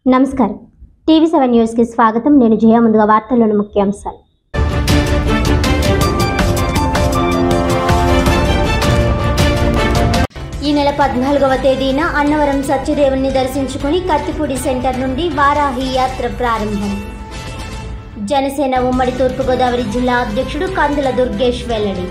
నమస్కారం TV seven న్యూస్కి స్వాగతం నేను జయ ముందుగా వార్తల్లోని ముఖ్యాంశాలు ఈ నెల పద్నాలుగవ తేదీన అన్నవరం సత్యదేవుని దర్శించుకుని కత్తిపూడి సెంటర్ నుండి వారాహి యాత్ర ప్రారంభం జనసేన ఉమ్మడి తూర్పుగోదావరి జిల్లా అధ్యక్షుడు కందుల దుర్గేష్ వెల్లడి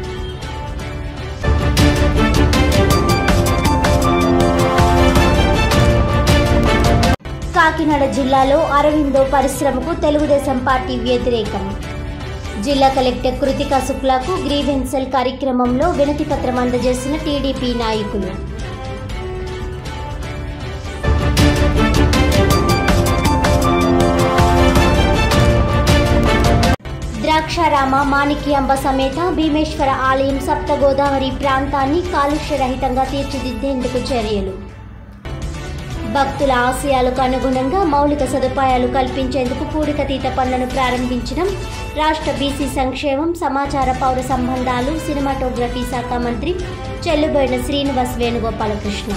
కాకినాడ జిల్లాలో అరవిందో పరిశ్రమకు తెలుగుదేశం పార్టీ వ్యతిరేకం జిల్లా కలెక్టర్ కృతిక శుక్లాకు గ్రీవెన్సెల్ కార్యక్రమంలో వినతి పత్రం అందజేసిన టీడీపీ నాయకులు ద్రాక్షారామ మాణిక్యాంబ సమేత భీమేశ్వర ఆలయం సప్త గోదావరి ప్రాంతాన్ని కాలుష్య రహితంగా తీర్చిదిద్దేందుకు చర్యలు భక్తుల ఆశయాలకు అనుగుణంగా మౌలిక సదుపాయాలు కల్పించేందుకు పూడికతీత పనులను ప్రారంభించడం రాష్ట్ర బీసీ సంక్షేమం సమాచార పౌర సంబంధాలు సినిమాటోగ్రఫీ శాఖ మంత్రి చెల్లుబోయిన శ్రీనివాస్ వేణుగోపాలకృష్ణ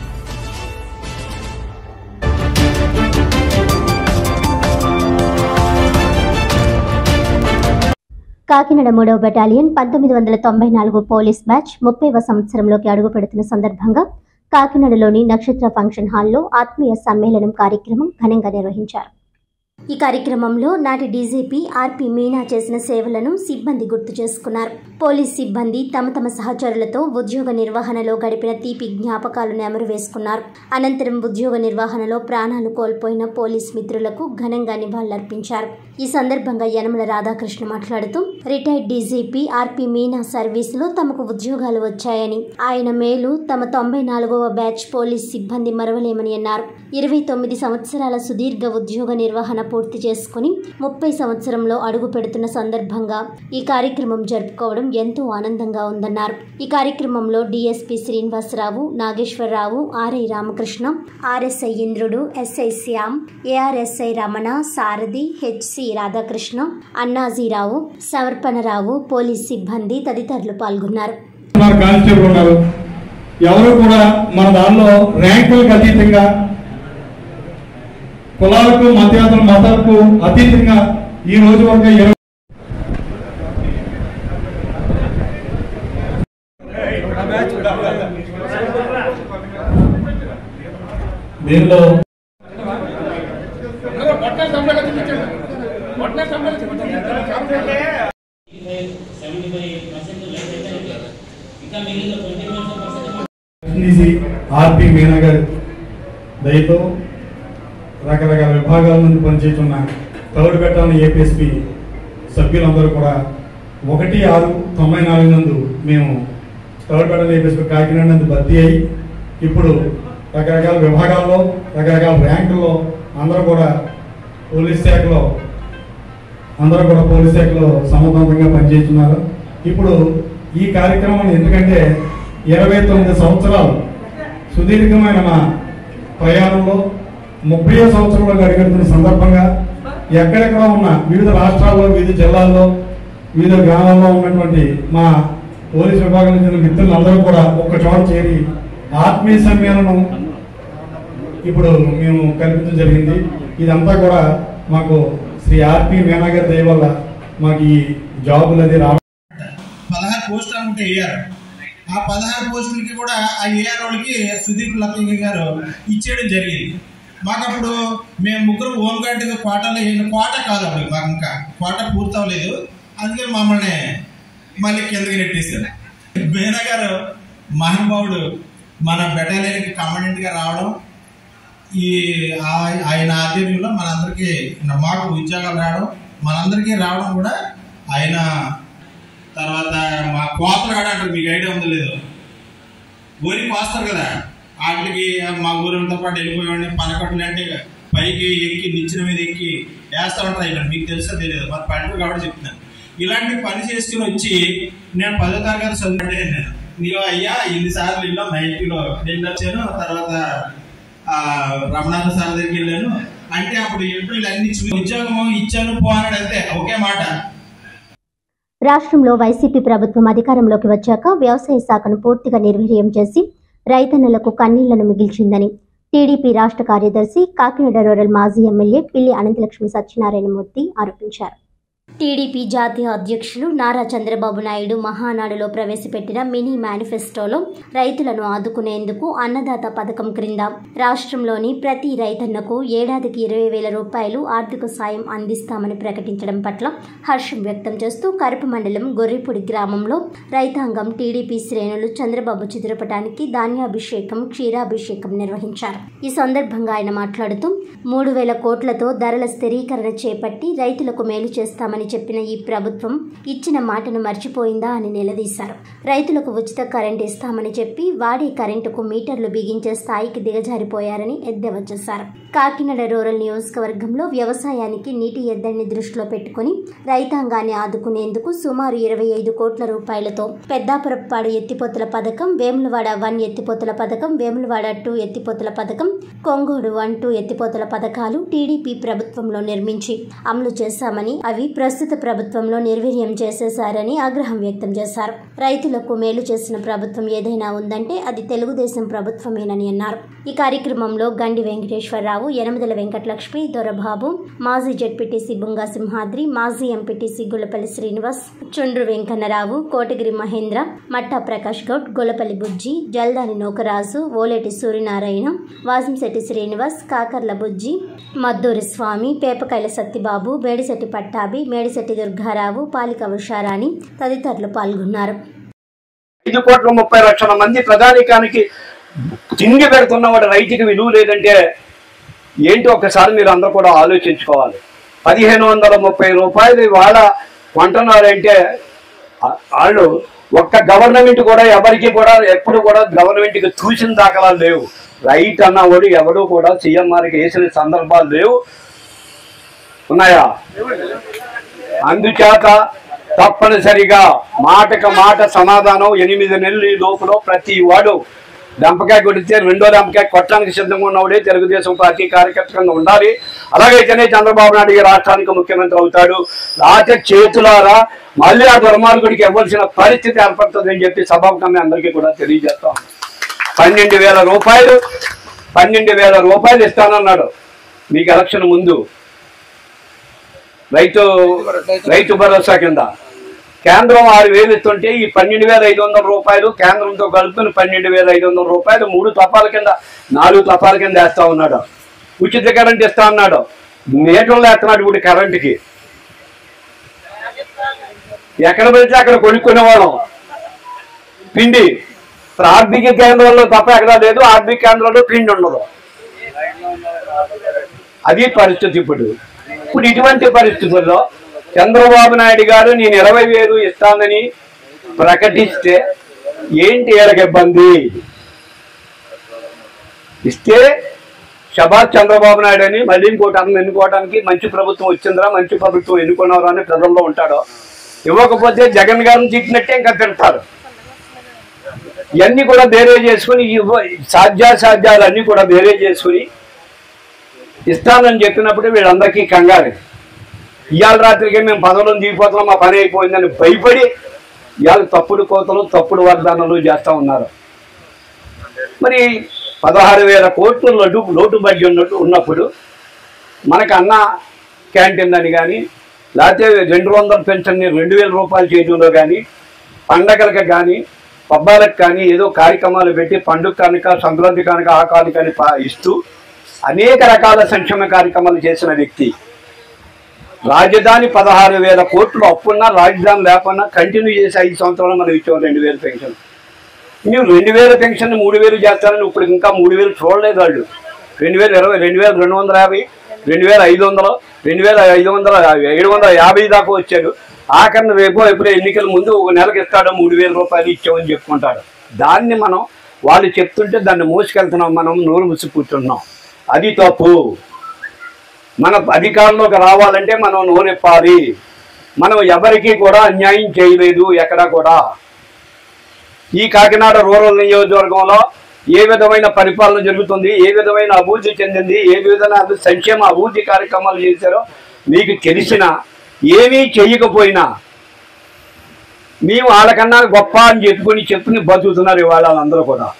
కాకినాడ మూడవ బెటాలియన్ పంతొమ్మిది వందల తొంభై నాలుగు పోలీస్ బ్యాచ్ ముప్పైవ సంవత్సరంలోకి అడుగుపెడుతున్న సందర్భంగా కాకినాడలోని నక్షత్ర ఫంక్షన్ హాల్లో ఆత్మీయ సమ్మేళనం కార్యక్రమం ఘనంగా నిర్వహించారు ఈ కార్యక్రమంలో నాటి డీజీపీ ఆర్పి మీనా చేసిన సేవలను సిబ్బంది గుర్తు చేసుకున్నారు పోలీస్ సిబ్బంది తమ తమ సహచరులతో ఉద్యోగ నిర్వహణలో గడిపిన తీపి జ్ఞాపకాలను నెమరు వేసుకున్నారు అనంతరం ఉద్యోగ నిర్వహణలో ప్రాణాలు కోల్పోయిన పోలీస్ మిత్రులకు ఘనంగా నివాళులర్పించారు ఈ సందర్భంగా యనమల రాధాకృష్ణ మాట్లాడుతూ రిటైర్డ్ డీజీపీ ఆర్పి మీనా సర్వీసులో తమకు ఉద్యోగాలు వచ్చాయని ఆయన మేలు తమ తొంభై నాలుగవ బ్యాచ్ పోలీస్ సిబ్బంది మరవలేమని అన్నారు ఇరవై తొమ్మిది సంవత్సరాల సుదీర్ఘ ఉద్యోగ నిర్వహణ పూర్తి చేసుకుని ముప్పై సంవత్సరంలో అడుగు పెడుతున్న సందర్భంగా ఈ కార్యక్రమం జరుపుకోవడం ఎంతో ఆనందంగా ఉందన్నారు ఈ కార్యక్రమంలో DSP Srinivasarao Nageswararao RI Ramakrishna RSI Indrudu SI Shyam ARSI Ramana Sarathi HC Radhakrishna Annajirao Samarpanarao police సిబ్బంది తదితరులు పాల్గొన్నారు ఉన్నారు కానిస్టేబుల్ ఉన్నారు ఎవరు కూడా మన దానిలో ర్యాంకులకు అతీతంగా కులాలకు మధ్యాహ్నం మతాలకు అతీతంగా ఈ రోజు వరకు ఇరవై దీనిలో ఎస్ఎన్డిసి ఆర్పి మీనా గారి దయతో రకరకాల విభాగాల నుండి పనిచేస్తున్న థర్డ్ పెట్టాలని ఏపీఎస్పి సభ్యులందరూ కూడా ఒకటి ఆరు తొంభై నాలుగు నందు మేము థర్డ్ పెట్టాలని ఏపీఎస్పి కాకినాడ నందు భర్తీ అయ్యి ఇప్పుడు రకరకాల విభాగాల్లో రకరకాల ర్యాంకుల్లో అందరూ కూడా పోలీస్ శాఖలో అందరూ కూడా పోలీస్ శాఖలో సమర్థవంతంగా పనిచేస్తున్నారు ఇప్పుడు ఈ కార్యక్రమం ఎందుకంటే ఇరవై తొమ్మిది సంవత్సరాలు సుదీర్ఘమైన మా ప్రయాణంలో ముప్పై సంవత్సరంలో అడుగుతున్న సందర్భంగా ఎక్కడెక్కడ ఉన్న వివిధ రాష్ట్రాల్లో వివిధ జిల్లాల్లో వివిధ గ్రామాల్లో ఉన్నటువంటి మా పోలీస్ విభాగం చెందిన మిత్రులందరూ కూడా ఒక్క చోట చేరి ఆత్మీయ సమ్మేళనం ఇప్పుడు మేము కల్పించడం జరిగింది ఇదంతా కూడా మాకు శ్రీ ఆర్పి మీనా గారి దయ వల్ల మాకు ఈ జాబులు అది రావడం పదహారు పోస్టులు అనుకుంటే వేయారు ఆ పదహారు పోస్టులకి కూడా ఆ ఏఆర్ వాళ్ళకి సుదీప్ లక్కయ్య గారు ఇచ్చేయడం జరిగింది మాకు అప్పుడు మేము ముగ్గురు హోమ్ గార్డ్ కోటలో వేయడం కోట కాదు అప్పుడు మాకు ఇంకా కోట పూర్తి అవ్వలేదు అందుకని మమ్మల్ని మళ్ళీ కిందకి నెట్టేశారు మీనా గారు మహానుభావుడు మన బెటాలియన్కి కమాండెంట్గా రావడం ఈ ఆ- ఆయన ఆధ్వర్యంలో మనందరికీ మాకు ఉద్యోగాలు రావడం మనందరికీ రావడం కూడా ఆయన తర్వాత మా కోతలు కూడా అంటారు మీకు ఐడియా ఉందో లేదో ఊరికి కోస్తారు కదా వాటికి మా ఊరితో పాటు వెళ్ళిపోయేవాడిని పనకట్లు అంటే పైకి ఎక్కి నిచ్చిన మీద ఎక్కి వేస్తా ఉంటారు ఇలా మీకు తెలుసో తెలియదు మరి పల్లెటూరు కాబట్టి చెప్తున్నాను ఇలాంటి పని చేసుకుని వచ్చి నేను పదో తరగతి చదువుకుంటే నేను నీలో అయ్యా ఇన్ని సార్లు ఇల్లు నైన్టీలో వెళ్ళొచ్చాను తర్వాత ఆ, రమణాథ సార్ దగ్గరికి వెళ్ళాను అంటే అప్పుడు ఇంటర్వ్యూలు అన్ని ఇచ్చి ఉద్యోగం ఇచ్చాను పోనాడు అంతే ఒకే మాట రాష్ట్రంలో వైసీపీ ప్రభుత్వం అధికారంలోకి వచ్చాక వ్యవసాయ శాఖను పూర్తిగా నిర్వీర్యం చేసి రైతన్నలకు కన్నీళ్లను మిగిల్చిందని టీడీపీ రాష్ట్ర కార్యదర్శి కాకినాడ రూరల్ మాజీ ఎమ్మెల్యే పిల్లి అనంతలక్ష్మి సత్యనారాయణమూర్తి ఆరోపించారు టీడీపీ జాతీయ అధ్యక్షులు నారా చంద్రబాబు నాయుడు మహానాడులో ప్రవేశపెట్టిన మినీ మేనిఫెస్టోలో రైతులను ఆదుకునేందుకు అన్నదాత పథకం క్రింద రాష్ట్రంలోని ప్రతి రైతన్నకు ఏడాదికి ఇరవై వేల రూపాయలు ఆర్థిక సాయం అందిస్తామని ప్రకటించడం పట్ల హర్షం వ్యక్తం చేస్తూ కరప మండలం గొర్రెపూడి గ్రామంలో రైతాంగం టీడీపీ శ్రేణులు చంద్రబాబు చిత్రపటానికి ధాన్యాభిషేకం క్షీరాభిషేకం నిర్వహించారు ఈ సందర్భంగా ఆయన మాట్లాడుతూ మూడు వేల కోట్లతో ధరల స్థిరీకరణ చేపట్టి రైతులకు మేలు చేస్తామని చెప్పిన ఈ ప్రభుత్వం ఇచ్చిన మాటను మర్చిపోయిందా అని నిలదీశారు రైతులకు ఉచిత కరెంట్ ఇస్తామని చెప్పి వాడే కరెంటుకు మీటర్లు బిగించే స్థాయికి దిగజారిపోయారని ఎద్దేవా చేశారు కాకినాడ రూరల్ నియోజకవర్గంలో వ్యవసాయానికి నీటి ఎద్దడిని దృష్టిలో పెట్టుకుని రైతాంగాన్ని ఆదుకునేందుకు సుమారు ఇరవై ఐదు కోట్ల రూపాయలతో పెద్దాపురప్పాడు ఎత్తిపోతల పథకం వేములవాడ వన్ ఎత్తిపోతల పథకం వేములవాడ టూ ఎత్తిపోతల పథకం కొంగోడు వన్ టూ ఎత్తిపోతల పథకాలు టీడీపీ ప్రభుత్వంలో నిర్మించి అమలు చేశామని అవి ప్రస్తుత ప్రభుత్వంలో నిర్వీర్యం చేసేశారని ఆగ్రహం వ్యక్తం చేశారు రైతులకు మేలు చేసిన ప్రభుత్వం ఏదైనా ఉందంటే అది తెలుగుదేశం ప్రభుత్వమేనని అన్నారు ఈ కార్యక్రమంలో గండి వెంకటేశ్వరరావు యనమదల వెంకటలక్ష్మి దొరబాబు మాజీ జడ్పీటీసీ బుంగా సింహాద్రి మాజీ ఎంపీటీసీ గుల్లపల్లి శ్రీనివాస్ చుండ్రు వెంకన్నరావు కోటగిరి మహేంద్ర మట్టా ప్రకాష్ గౌడ్ గొల్లపల్లి బుజ్జి జల్దాని నోకరాజు ఓలేటి సూర్యనారాయణ వాసింశెట్టి శ్రీనివాస్ కాకర్ల బుజ్జి మద్దూరి స్వామి పేపకాయల సత్తిబాబు బేడిశెట్టి పట్టాభి మేడిశెట్టి దుర్గారావు పాలిక ఉషారాణి తదితరులు పాల్గొన్నారు ఐదు కోట్ల ముప్పై లక్షల మంది ప్రధానికానికి తిండి పెడుతున్న వాడు రైతుకి విలువ లేదంటే ఏంటి ఒక్కసారి మీరు అందరూ కూడా ఆలోచించుకోవాలి పదిహేను వందల ముప్పై రూపాయలు ఇవాళ కొంటున్నారంటే ఆ- వాళ్ళు ఒక్క గవర్నమెంట్ కూడా ఎవరికి కూడా ఎప్పుడు కూడా గవర్నమెంట్కి చూసిన దాఖలాలు లేవు రైట్ అన్నవాడు ఎవడు కూడా సీఎంఆర్కి వేసిన సందర్భాలు లేవు ఉన్నాయా అందుచేత తప్పనిసరిగా మాటక మాట సమాధానం ఎనిమిది నెలలు ఈ లోపల ప్రతి వాడు దంపకాయ కొడితే రెండో దంపకాయ కొట్టడానికి సిద్ధంగా ఉన్నవాడే తెలుగుదేశం పార్టీ కార్యకర్తగా ఉండాలి అలాగైతేనే చంద్రబాబు నాయుడు ఈ రాష్ట్రానికి ముఖ్యమంత్రి అవుతాడు రాత చేతులారా మళ్ళీ ఆ దుర్మార్గుడికి ఇవ్వాల్సిన పరిస్థితి ఏర్పడుతుందని చెప్పి సభాముఖంగా అందరికీ కూడా తెలియజేస్తాం పన్నెండు వేల రూపాయలు పన్నెండు వేల రూపాయలు ఇస్తానన్నాడు మీకు ఎలక్షన్ ముందు రైతు రైతు భరోసా కింద కేంద్రం ఆరు వేలు ఇస్తుంటే ఈ పన్నెండు వేల ఐదు వందల రూపాయలు కేంద్రంతో కలుపుకుని పన్నెండు వేల ఐదు వందల రూపాయలు మూడు తపాల కింద నాలుగు తపాల కింద వేస్తా ఉన్నాడు ఉచిత కరెంట్ ఇస్తా అన్నాడు మీటర్లు వేస్తున్నాడు ఇప్పుడు కరెంటుకి ఎక్కడ పెడితే అక్కడ కొనుక్కునేవాళ్ళం పిండి ఇప్పుడు ఆర్బిక కేంద్రంలో తప్ప ఎక్కడా లేదు ఆర్బిక కేంద్రంలో పిండి ఉండదు అది పరిస్థితి ఇప్పుడు ఇప్పుడు ఇటువంటి పరిస్థితుల్లో చంద్రబాబు నాయుడు గారు నేను ఇరవై వేలు ఇస్తానని ప్రకటిస్తే ఏంటి వీళ్ళకి ఇబ్బంది ఇస్తే శభాష్ చంద్రబాబు నాయుడు అని మళ్ళీ ఇంకోటి అతను ఎన్నుకోవడానికి మంచి ప్రభుత్వం వచ్చిందిరా మంచి ప్రభుత్వం ఎన్నుకున్నారా అని ప్రజల్లో ఉంటాడు ఇవ్వకపోతే జగన్ గారిని తిట్టినట్టే ఇంకా తిడతారు ఇవన్నీ కూడా బేరే చేసుకుని ఇవ్వ- సాధ్యాసాధ్యాలన్నీ కూడా బేరే చేసుకుని ఇస్తానని చెప్పినప్పుడు వీళ్ళందరికీ కంగారు ఇవాళ రాత్రికి మేము పదవులను దిగిపోతున్నాం మా పని అయిపోయిందని భయపడి ఇవాళ తప్పుడు కోతలు తప్పుడు వాగ్దానాలు చేస్తూ ఉన్నారు మరి పదహారు వేల కోట్లు లోటు లోటు బడ్జెట్ ఉన్నట్టు ఉన్నప్పుడు మనకు అన్న క్యాంటీన్ అని కానీ లేకపోతే రెండు వందల పెన్షన్ని రెండు వేల రూపాయలు చేయడంలో కానీ పండగలకు కానీ పబ్బాలకు కానీ ఏదో కార్యక్రమాలు పెట్టి పండుగ కనుక సంక్రాంతి కనుక ఆ కానుకని పా- ఇస్తూ అనేక రకాల సంక్షేమ కార్యక్రమాలు చేసిన వ్యక్తి రాజధాని పదహారు వేల కోట్లు అప్పున్నా రాజధాని లేకున్నా కంటిన్యూ చేసి ఐదు సంవత్సరాలు మనం ఇచ్చాం రెండు వేల పెన్షన్ ನೀವು రెండు వేల పెన్షన్ మూడు వేలు చేస్తారని ఇప్పుడు ఇంకా మూడు వేలు చూడలేదు వాళ్ళు రెండు వేల ఇరవై రెండు వేల రెండు వందల యాభై రెండు వేల ఐదు వందలు రెండు వేల ఐదు వందల ఏడు వందల యాభై దాకా వచ్చాడు ఆఖరిని రేపు ఎప్పుడు ఎన్నికల ముందు ఒక నెలకు ఇస్తాడు మూడు వేల రూపాయలు ఇచ్చామని చెప్పుకుంటాడు దాన్ని మనం వాళ్ళు చెప్తుంటే దాన్ని మోసుకెళ్తున్నాం మనం నోరు ముసి కూర్చున్నాం అది తప్పు మన అధికారంలోకి రావాలంటే మనం నోరెప్పాలి మనం ఎవరికీ కూడా అన్యాయం చేయలేదు ఎక్కడా కూడా ఈ కాకినాడ రూరల్ నియోజకవర్గంలో ఏ విధమైన పరిపాలన జరుగుతుంది ఏ విధమైన అభివృద్ధి చెందింది ఏ విధమైన అభి- సంక్షేమ అభివృద్ధి కార్యక్రమాలు చేశారో మీకు తెలిసిన ఏమీ చేయకపోయినా మేము వాళ్ళకన్నా గొప్ప అని చెప్పుకొని చెప్పుని బతుకుతున్నారు ఇవాళ వాళ్ళందరూ కూడా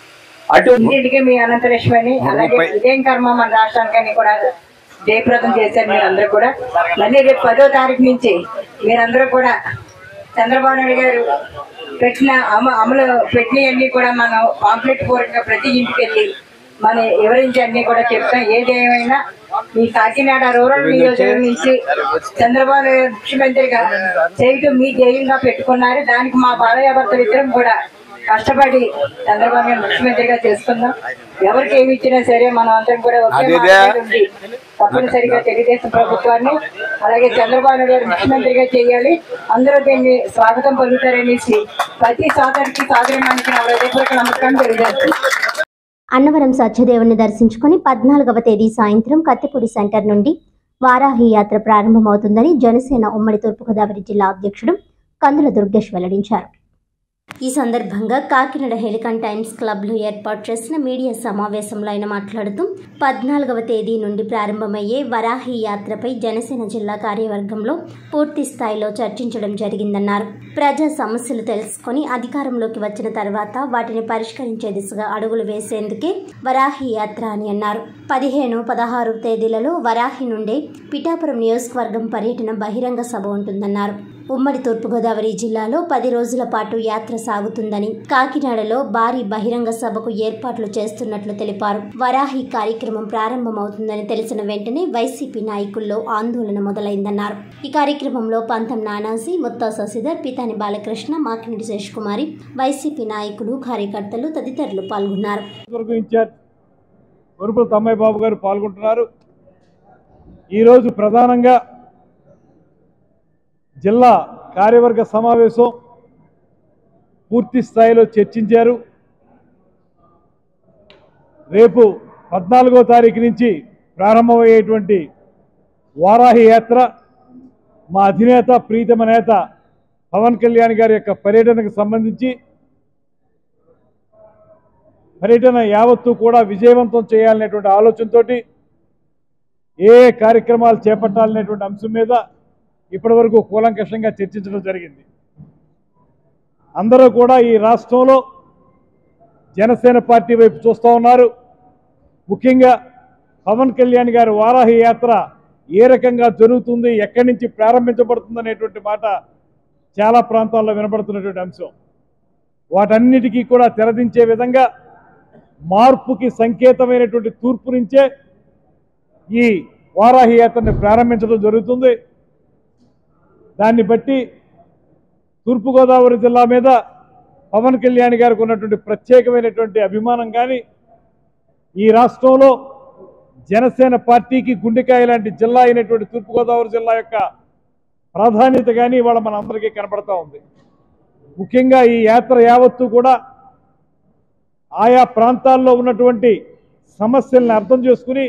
అటు ఇంటింటికి మీ అనంతలక్ష్మి అలాగే ఇదేం కర్మ మన రాష్ట్రానికని కూడా జయప్రదం చేశారు మీరందరూ కూడా మళ్ళీ రేపు పదో తారీఖు నుంచి మీరందరూ కూడా చంద్రబాబు నాయుడు గారు పెట్టిన అమ అమలు పెట్టినవన్నీ కూడా మనం పాంప్లెట్ పూర్వకంగా ప్రతి ఇంటికి వెళ్ళి మనం వివరించి అన్ని కూడా చెప్తాం ఏదేమైనా ఈ కాకినాడ రూరల్ నియోజకవర్గం నుంచి చంద్రబాబు నాయుడు ముఖ్యమంత్రిగా చేయటం మీ ధ్యేయంగా పెట్టుకున్నారు దానికి మా బాలయ్య భర్తలు ఇద్దరం కూడా కష్టపడి చంద్రబాబు నాయుడు ముఖ్యమంత్రిగా చేసుకుందాం ఎవరికి ఏమి ఇచ్చినా సరే మనం అందరం కూడా ఒకే మాట మీద ఉండి తప్పనిసరిగా తెలుగుదేశం ప్రభుత్వాన్ని అలాగే చంద్రబాబు నాయుడు గారు ముఖ్యమంత్రిగా చేయాలి అందరూ దీన్ని స్వాగతం పలుకుతారనేసి ప్రతి సోదరికి సోదరిమానికి నా హృదయపూర్వక నమస్కారం తెలియజేస్తాను అన్నవరం సత్యదేవుని దర్శించుకుని పద్నాలుగవ తేదీ సాయంత్రం కత్తిపూడి సెంటర్ నుండి వారాహి యాత్ర ప్రారంభమవుతుందని జనసేన ఉమ్మడి తూర్పుగోదావరి జిల్లా అధ్యక్షుడు కందుల దుర్గేష్ వెల్లడించారు ఈ సందర్భంగా కాకినాడ హెలికాన్ టైమ్స్ క్లబ్లో ఏర్పాటు చేసిన మీడియా సమావేశంలో ఆయన మాట్లాడుతూ పద్నాలుగవ తేదీ నుండి ప్రారంభమయ్యే వరాహి యాత్రపై జనసేన జిల్లా కార్యవర్గంలో పూర్తి స్థాయిలో చర్చించడం జరిగిందన్నారు ప్రజా సమస్యలు తెలుసుకొని అధికారంలోకి వచ్చిన తర్వాత వాటిని పరిష్కరించే దిశగా అడుగులు వేసేందుకే వరాహి యాత్ర అని అన్నారు పదిహేను పదహారు తేదీలలో వరాహి నుండే పిఠాపురం నియోజకవర్గం పర్యటన బహిరంగ సభ ఉంటుందన్నారు ఉమ్మడి తూర్పుగోదావరి జిల్లాలో పది రోజుల పాటు యాత్ర సాగుతుందని కాకినాడలో భారీ బహిరంగ సభకు ఏర్పాట్లు చేస్తున్నట్లు తెలిపారు వరాహి కార్యక్రమం ప్రారంభమవుతుందని తెలిసిన వెంటనే వైసీపీ నాయకుల్లో ఆందోళన మొదలైందన్నారు ఈ కార్యక్రమంలో పంతం నానాజీ ముత్తా శశిధర్ పితాని బాలకృష్ణ మాకినడి శేషకుమారి వైసీపీ నాయకులు కార్యకర్తలు తదితరులు పాల్గొన్నారు నియోజకవర్గం ఇన్ఛార్జ్ వరుపుల తమ్మయ్య బాబు గారు పాల్గొంటున్నారు ఈరోజు ప్రధానంగా జిల్లా కార్యవర్గ సమావేశం పూర్తి స్థాయిలో చర్చించారు రేపు పద్నాలుగో తారీఖు నుంచి ప్రారంభమయ్యేటువంటి వారాహి యాత్ర మా అధినేత ప్రీతమ నేత పవన్ కళ్యాణ్ గారి యొక్క పర్యటనకు సంబంధించి పర్యటన యావత్తు కూడా విజయవంతం చేయాలనేటువంటి ఆలోచనతోటి ఏ ఏ కార్యక్రమాలు చేపట్టాలనేటువంటి అంశం మీద ఇప్పటివరకు కూలంకషంగా చర్చించడం జరిగింది అందరూ కూడా ఈ రాష్ట్రంలో జనసేన పార్టీ వైపు చూస్తూ ఉన్నారు ముఖ్యంగా పవన్ కళ్యాణ్ గారి వారాహి యాత్ర ఏ రకంగా జరుగుతుంది ఎక్కడి నుంచి ప్రారంభించబడుతుంది అనేటువంటి మాట చాలా ప్రాంతాల్లో వినపడుతున్నటువంటి అంశం వాటన్నిటికీ కూడా తెరదించే విధంగా మార్పుకి సంకేతమైనటువంటి తూర్పు నుంచే ఈ వారాహి యాత్రని ప్రారంభించడం జరుగుతుంది దాన్ని బట్టి తూర్పుగోదావరి జిల్లా మీద పవన్ కళ్యాణ్ గారికి ఉన్నటువంటి ప్రత్యేకమైనటువంటి అభిమానం కానీ ఈ రాష్ట్రంలో జనసేన పార్టీకి గుండెకాయ లాంటి జిల్లా అయినటువంటి తూర్పుగోదావరి జిల్లా యొక్క ప్రాధాన్యత కానీ ఇవాళ మన అందరికీ కనపడతా ఉంది ముఖ్యంగా ఈ యాత్ర యావత్తు కూడా ఆయా ప్రాంతాల్లో ఉన్నటువంటి సమస్యల్ని అర్థం చేసుకుని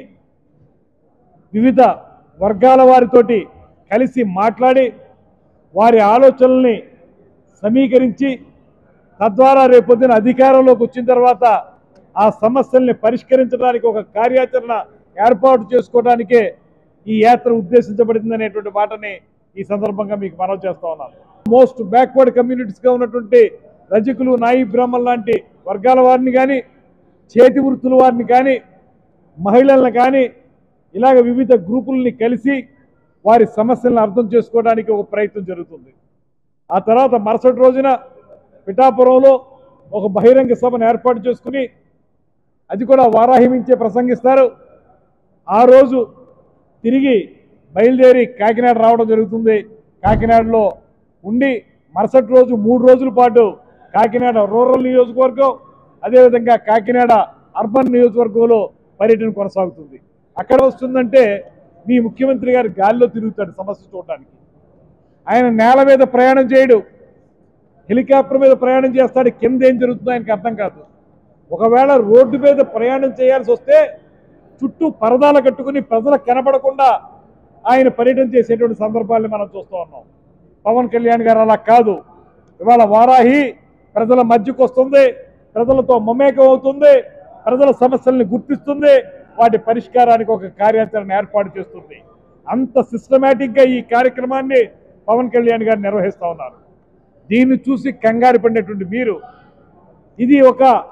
వివిధ వర్గాల వారితోటి కలిసి మాట్లాడి వారి ఆలోచనల్ని సమీకరించి తద్వారా రేపొద్దున అధికారంలోకి వచ్చిన తర్వాత ఆ సమస్యల్ని పరిష్కరించడానికి ఒక కార్యాచరణ ఏర్పాటు చేసుకోవడానికే ఈ యాత్ర ఉద్దేశించబడింది అనేటువంటి మాటని ఈ సందర్భంగా మీకు మనవి చేస్తా ఉన్నాను మోస్ట్ బ్యాక్వర్డ్ కమ్యూనిటీస్గా ఉన్నటువంటి రజకులు నాయి బ్రాహ్మణ్ లాంటి వర్గాల వారిని కానీ చేతి వృత్తుల వారిని కానీ మహిళలను కానీ ఇలాగ వివిధ గ్రూపుల్ని కలిసి వారి సమస్యలను అర్థం చేసుకోవడానికి ఒక ప్రయత్నం జరుగుతుంది ఆ తర్వాత మరుసటి రోజున పిఠాపురంలో ఒక బహిరంగ సభను ఏర్పాటు చేసుకుని అది కూడా వారాహిమించే ప్రసంగిస్తారు ఆ రోజు తిరిగి బయలుదేరి కాకినాడ రావడం జరుగుతుంది కాకినాడలో ఉండి మరుసటి రోజు మూడు రోజుల పాటు కాకినాడ రూరల్ నియోజకవర్గం అదేవిధంగా కాకినాడ అర్బన్ నియోజకవర్గంలో పర్యటన కొనసాగుతుంది అక్కడ వస్తుందంటే మీ ముఖ్యమంత్రి గారు గాలిలో తిరుగుతాడు సమస్య చూడటానికి ఆయన నేల మీద ప్రయాణం చేయడు హెలికాప్టర్ మీద ప్రయాణం చేస్తాడు కింద ఏం జరుగుతుందో ఆయనకు అర్థం కాదు ఒకవేళ రోడ్డు మీద ప్రయాణం చేయాల్సి వస్తే చుట్టూ పరదాలు కట్టుకుని ప్రజలకు కనపడకుండా ఆయన పర్యటన చేసేటువంటి సందర్భాల్ని మనం చూస్తూ ఉన్నాం పవన్ కళ్యాణ్ గారు అలా కాదు ఇవాళ వారాహి ప్రజల మధ్యకు వస్తుంది ప్రజలతో మమేకం అవుతుంది ప్రజల సమస్యల్ని గుర్తిస్తుంది వాటి పరిష్కారానికి ఒక కార్యాచరణ ఏర్పాటు చేస్తుంది అంత సిస్టమేటిక్గా ఈ కార్యక్రమాన్ని పవన్ కళ్యాణ్ గారు నిర్వహిస్తూ ఉన్నారు దీన్ని చూసి కంగారు పడినటువంటి మీరు ఇది ఒక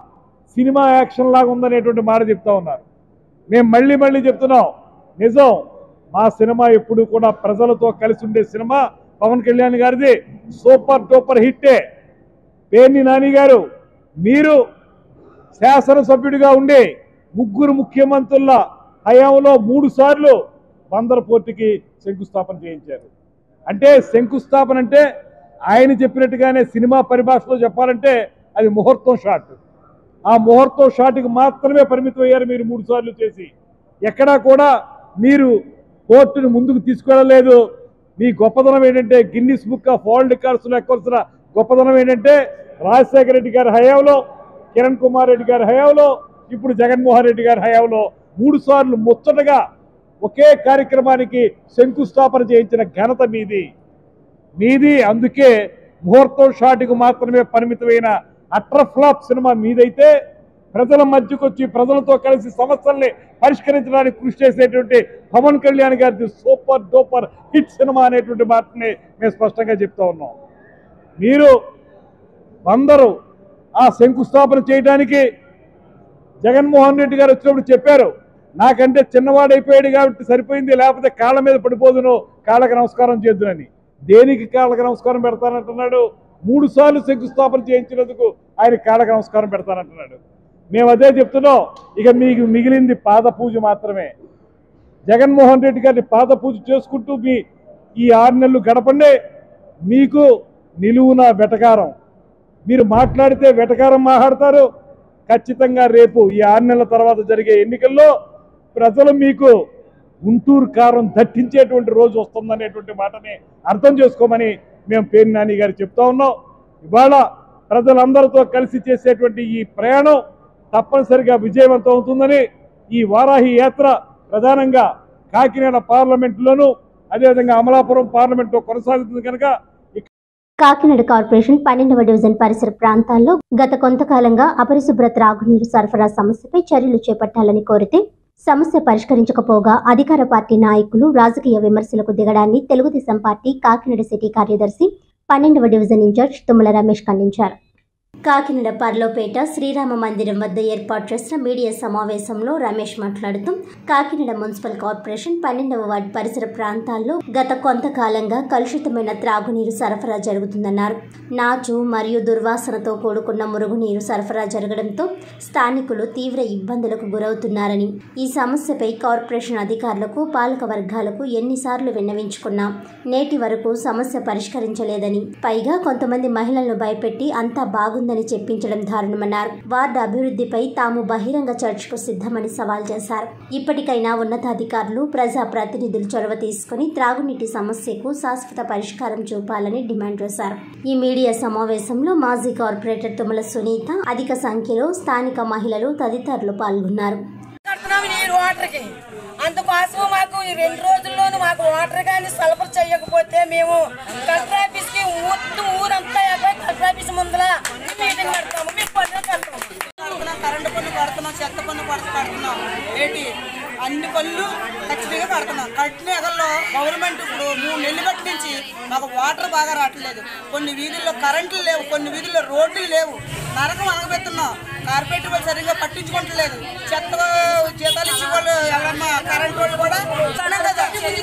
సినిమా యాక్షన్ లాగా ఉందనేటువంటి మాట చెప్తా ఉన్నారు మేము మళ్ళీ మళ్ళీ చెప్తున్నాం నిజం మా సినిమా ఎప్పుడు కూడా ప్రజలతో కలిసి ఉండే సినిమా పవన్ కళ్యాణ్ గారిది సూపర్ డూపర్ హిట్టే పేర్ని నాని గారు మీరు శాసనసభ్యుడిగా ఉండి ముగ్గురు ముఖ్యమంత్రుల హయాంలో మూడు సార్లు బందర్ పోర్టుకి శంకుస్థాపన చేయించారు అంటే శంకుస్థాపన అంటే ఆయన చెప్పినట్టుగానే సినిమా పరిభాషలో చెప్పాలంటే అది ముహూర్తం షాట్ ఆ ముహూర్తం షాట్కి మాత్రమే పరిమితం అయ్యారు మీరు మూడు సార్లు చేసి ఎక్కడా కూడా మీరు కోర్టును ముందుకు తీసుకెళ్ళలేదు మీ గొప్పదనం ఏంటంటే గిన్నిస్ బుక్ ఆఫ్ వరల్డ్ రికార్డ్స్లో ఎక్కొల్సిన గొప్పదనం ఏంటంటే రాజశేఖర రెడ్డి గారి హయాంలో కిరణ్ కుమార్ రెడ్డి గారి హయాంలో ఇప్పుడు జగన్మోహన్ రెడ్డి గారి హయాంలో మూడు సార్లు ముచ్చటగా ఒకే కార్యక్రమానికి శంకుస్థాపన చేయించిన ఘనత మీది మీది అందుకే ముహూర్తం షాట్కు మాత్రమే పరిమితమైన అట్రఫ్లాప్ సినిమా మీదైతే ప్రజల మధ్యకు వచ్చి ప్రజలతో కలిసి సమస్యల్ని పరిష్కరించడానికి కృషి చేసేటువంటి పవన్ కళ్యాణ్ గారిది సూపర్ డూపర్ హిట్ సినిమా అనేటువంటి మాటని మేము స్పష్టంగా చెప్తా ఉన్నాం మీరు అందరూ ఆ శంకుస్థాపన చేయడానికి జగన్మోహన్ రెడ్డి గారు వచ్చినప్పుడు చెప్పారు నాకంటే చిన్నవాడైపోయాడు కాబట్టి సరిపోయింది లేకపోతే కాళ్ళ మీద పడిపోదును కాళ్ళకి నమస్కారం చేద్దునని దేనికి కాళ్ళకి నమస్కారం పెడతానంటున్నాడు మూడు సార్లు శంకుస్థాపన చేయించినందుకు ఆయన కాళ్ళకి నమస్కారం పెడతానంటున్నాడు మేము అదే చెప్తున్నాం ఇక మీకు మిగిలింది పాద పూజ మాత్రమే జగన్మోహన్ రెడ్డి గారిని పాద పూజ చేసుకుంటూ మీ ఈ ఆరు నెలలు గడపండి మీకు నిలువున వెటకారం మీరు మాట్లాడితే వెటకారం మాట్లాడతారు ఖచ్చితంగా రేపు ఈ ఆరు నెలల తర్వాత జరిగే ఎన్నికల్లో ప్రజలు మీకు గుంటూరు కారం దట్టించేటువంటి రోజు వస్తుందనేటువంటి మాటని అర్థం చేసుకోమని మేము పేరు నాని గారు చెప్తా ఉన్నాం ఇవాళ ప్రజలందరితో కలిసి చేసేటువంటి ఈ ప్రయాణం తప్పనిసరిగా విజయవంతం అవుతుందని ఈ వారాహి యాత్ర ప్రధానంగా కాకినాడ పార్లమెంటులోను అదేవిధంగా అమలాపురం పార్లమెంట్లో కొనసాగుతుంది కనుక కాకినాడ కార్పొరేషన్ పన్నెండవ డివిజన్ పరిసర ప్రాంతాల్లో గత కొంతకాలంగా అపరిశుభ్ర త్రాగునీరు సరఫరా సమస్యపై చర్యలు చేపట్టాలని కోరితే సమస్య పరిష్కరించకపోగా అధికార పార్టీ నాయకులు రాజకీయ విమర్శలకు దిగడాన్ని తెలుగుదేశం పార్టీ కాకినాడ సిటీ కార్యదర్శి పన్నెండవ డివిజన్ ఇన్ఛార్జ్ తుమ్మల రమేష్ ఖండించారు కాకినాడ పర్లోపేట శ్రీరామ మందిరం వద్ద ఏర్పాటు చేసిన మీడియా సమావేశంలో రమేష్ మాట్లాడుతూ కాకినాడ మున్సిపల్ కార్పొరేషన్ పన్నెండవ వార్డు పరిసర ప్రాంతాల్లో గత కొంతకాలంగా కలుషితమైన త్రాగునీరు సరఫరా జరుగుతుందన్నారు నాచు మరియు దుర్వాసనతో కూడుకున్న మురుగునీరు సరఫరా జరగడంతో స్థానికులు తీవ్ర ఇబ్బందులకు గురవుతున్నారని ఈ సమస్యపై కార్పొరేషన్ అధికారులకు పాలక వర్గాలకు ఎన్నిసార్లు విన్నవించుకున్నా నేటి వరకు సమస్య పరిష్కరించలేదని పైగా కొంతమంది మహిళలను భయపెట్టి అంతా బాగుందని చెప్పించడం దారుణమన్నారు వార్డు అభివృద్ధిపై తాము బహిరంగ చర్చకు సిద్ధమని సవాల్ చేశారు ఇప్పటికైనా ఉన్నతాధికారులు ప్రజా ప్రతినిధులు చొరవ తీసుకుని త్రాగునీటి సమస్యకు శాశ్వత పరిష్కారం చూపాలని డిమాండ్ చేశారు ఈ మీడియా సమావేశంలో మాజీ కార్పొరేటర్ తుమ్మల సునీత అధిక సంఖ్యలో స్థానిక మహిళలు తదితరులు పాల్గొన్నారు కడుతున్నాం నీరు వాటర్కి అందుకోసం మాకు ఈ రెండు రోజుల్లోనూ మాకు వాటర్ కానీ సలపర్ చేయకపోతే మేము కలెక్టర్ ఆఫీస్ కి మొత్తం ఊరంతా ఎక్కడ కలెక్టర్ ఆఫీస్ ముందర మీటింగ్ పెడతాము మీకు పనులు పెడతాము కడుతున్నాం కరెంటు పన్ను కడుతున్నాం చెత్త పన్ను కడుతు- కడుతున్నాం ఏంటి అన్ని పనులు ఖచ్చితంగా కడుతున్నాం కట్టిన ఎగల్లో గవర్నమెంట్ ఇప్పుడు మూడు నెలలు బట్టి నుంచి మాకు వాటర్ బాగా రావట్లేదు కొన్ని వీధుల్లో కరెంట్లు లేవు కొన్ని వీధుల్లో రోడ్లు లేవు నరకం అనగబెడుతున్నాం కార్పొరేట్ వాళ్ళు సరిగ్గా పట్టించుకోవట్లేదు చెత్త జీతాలు ఇచ్చే వాళ్ళు ఎవరన్నా కరెంట్ వాళ్ళు కూడా ఇస్తున్నాం కదా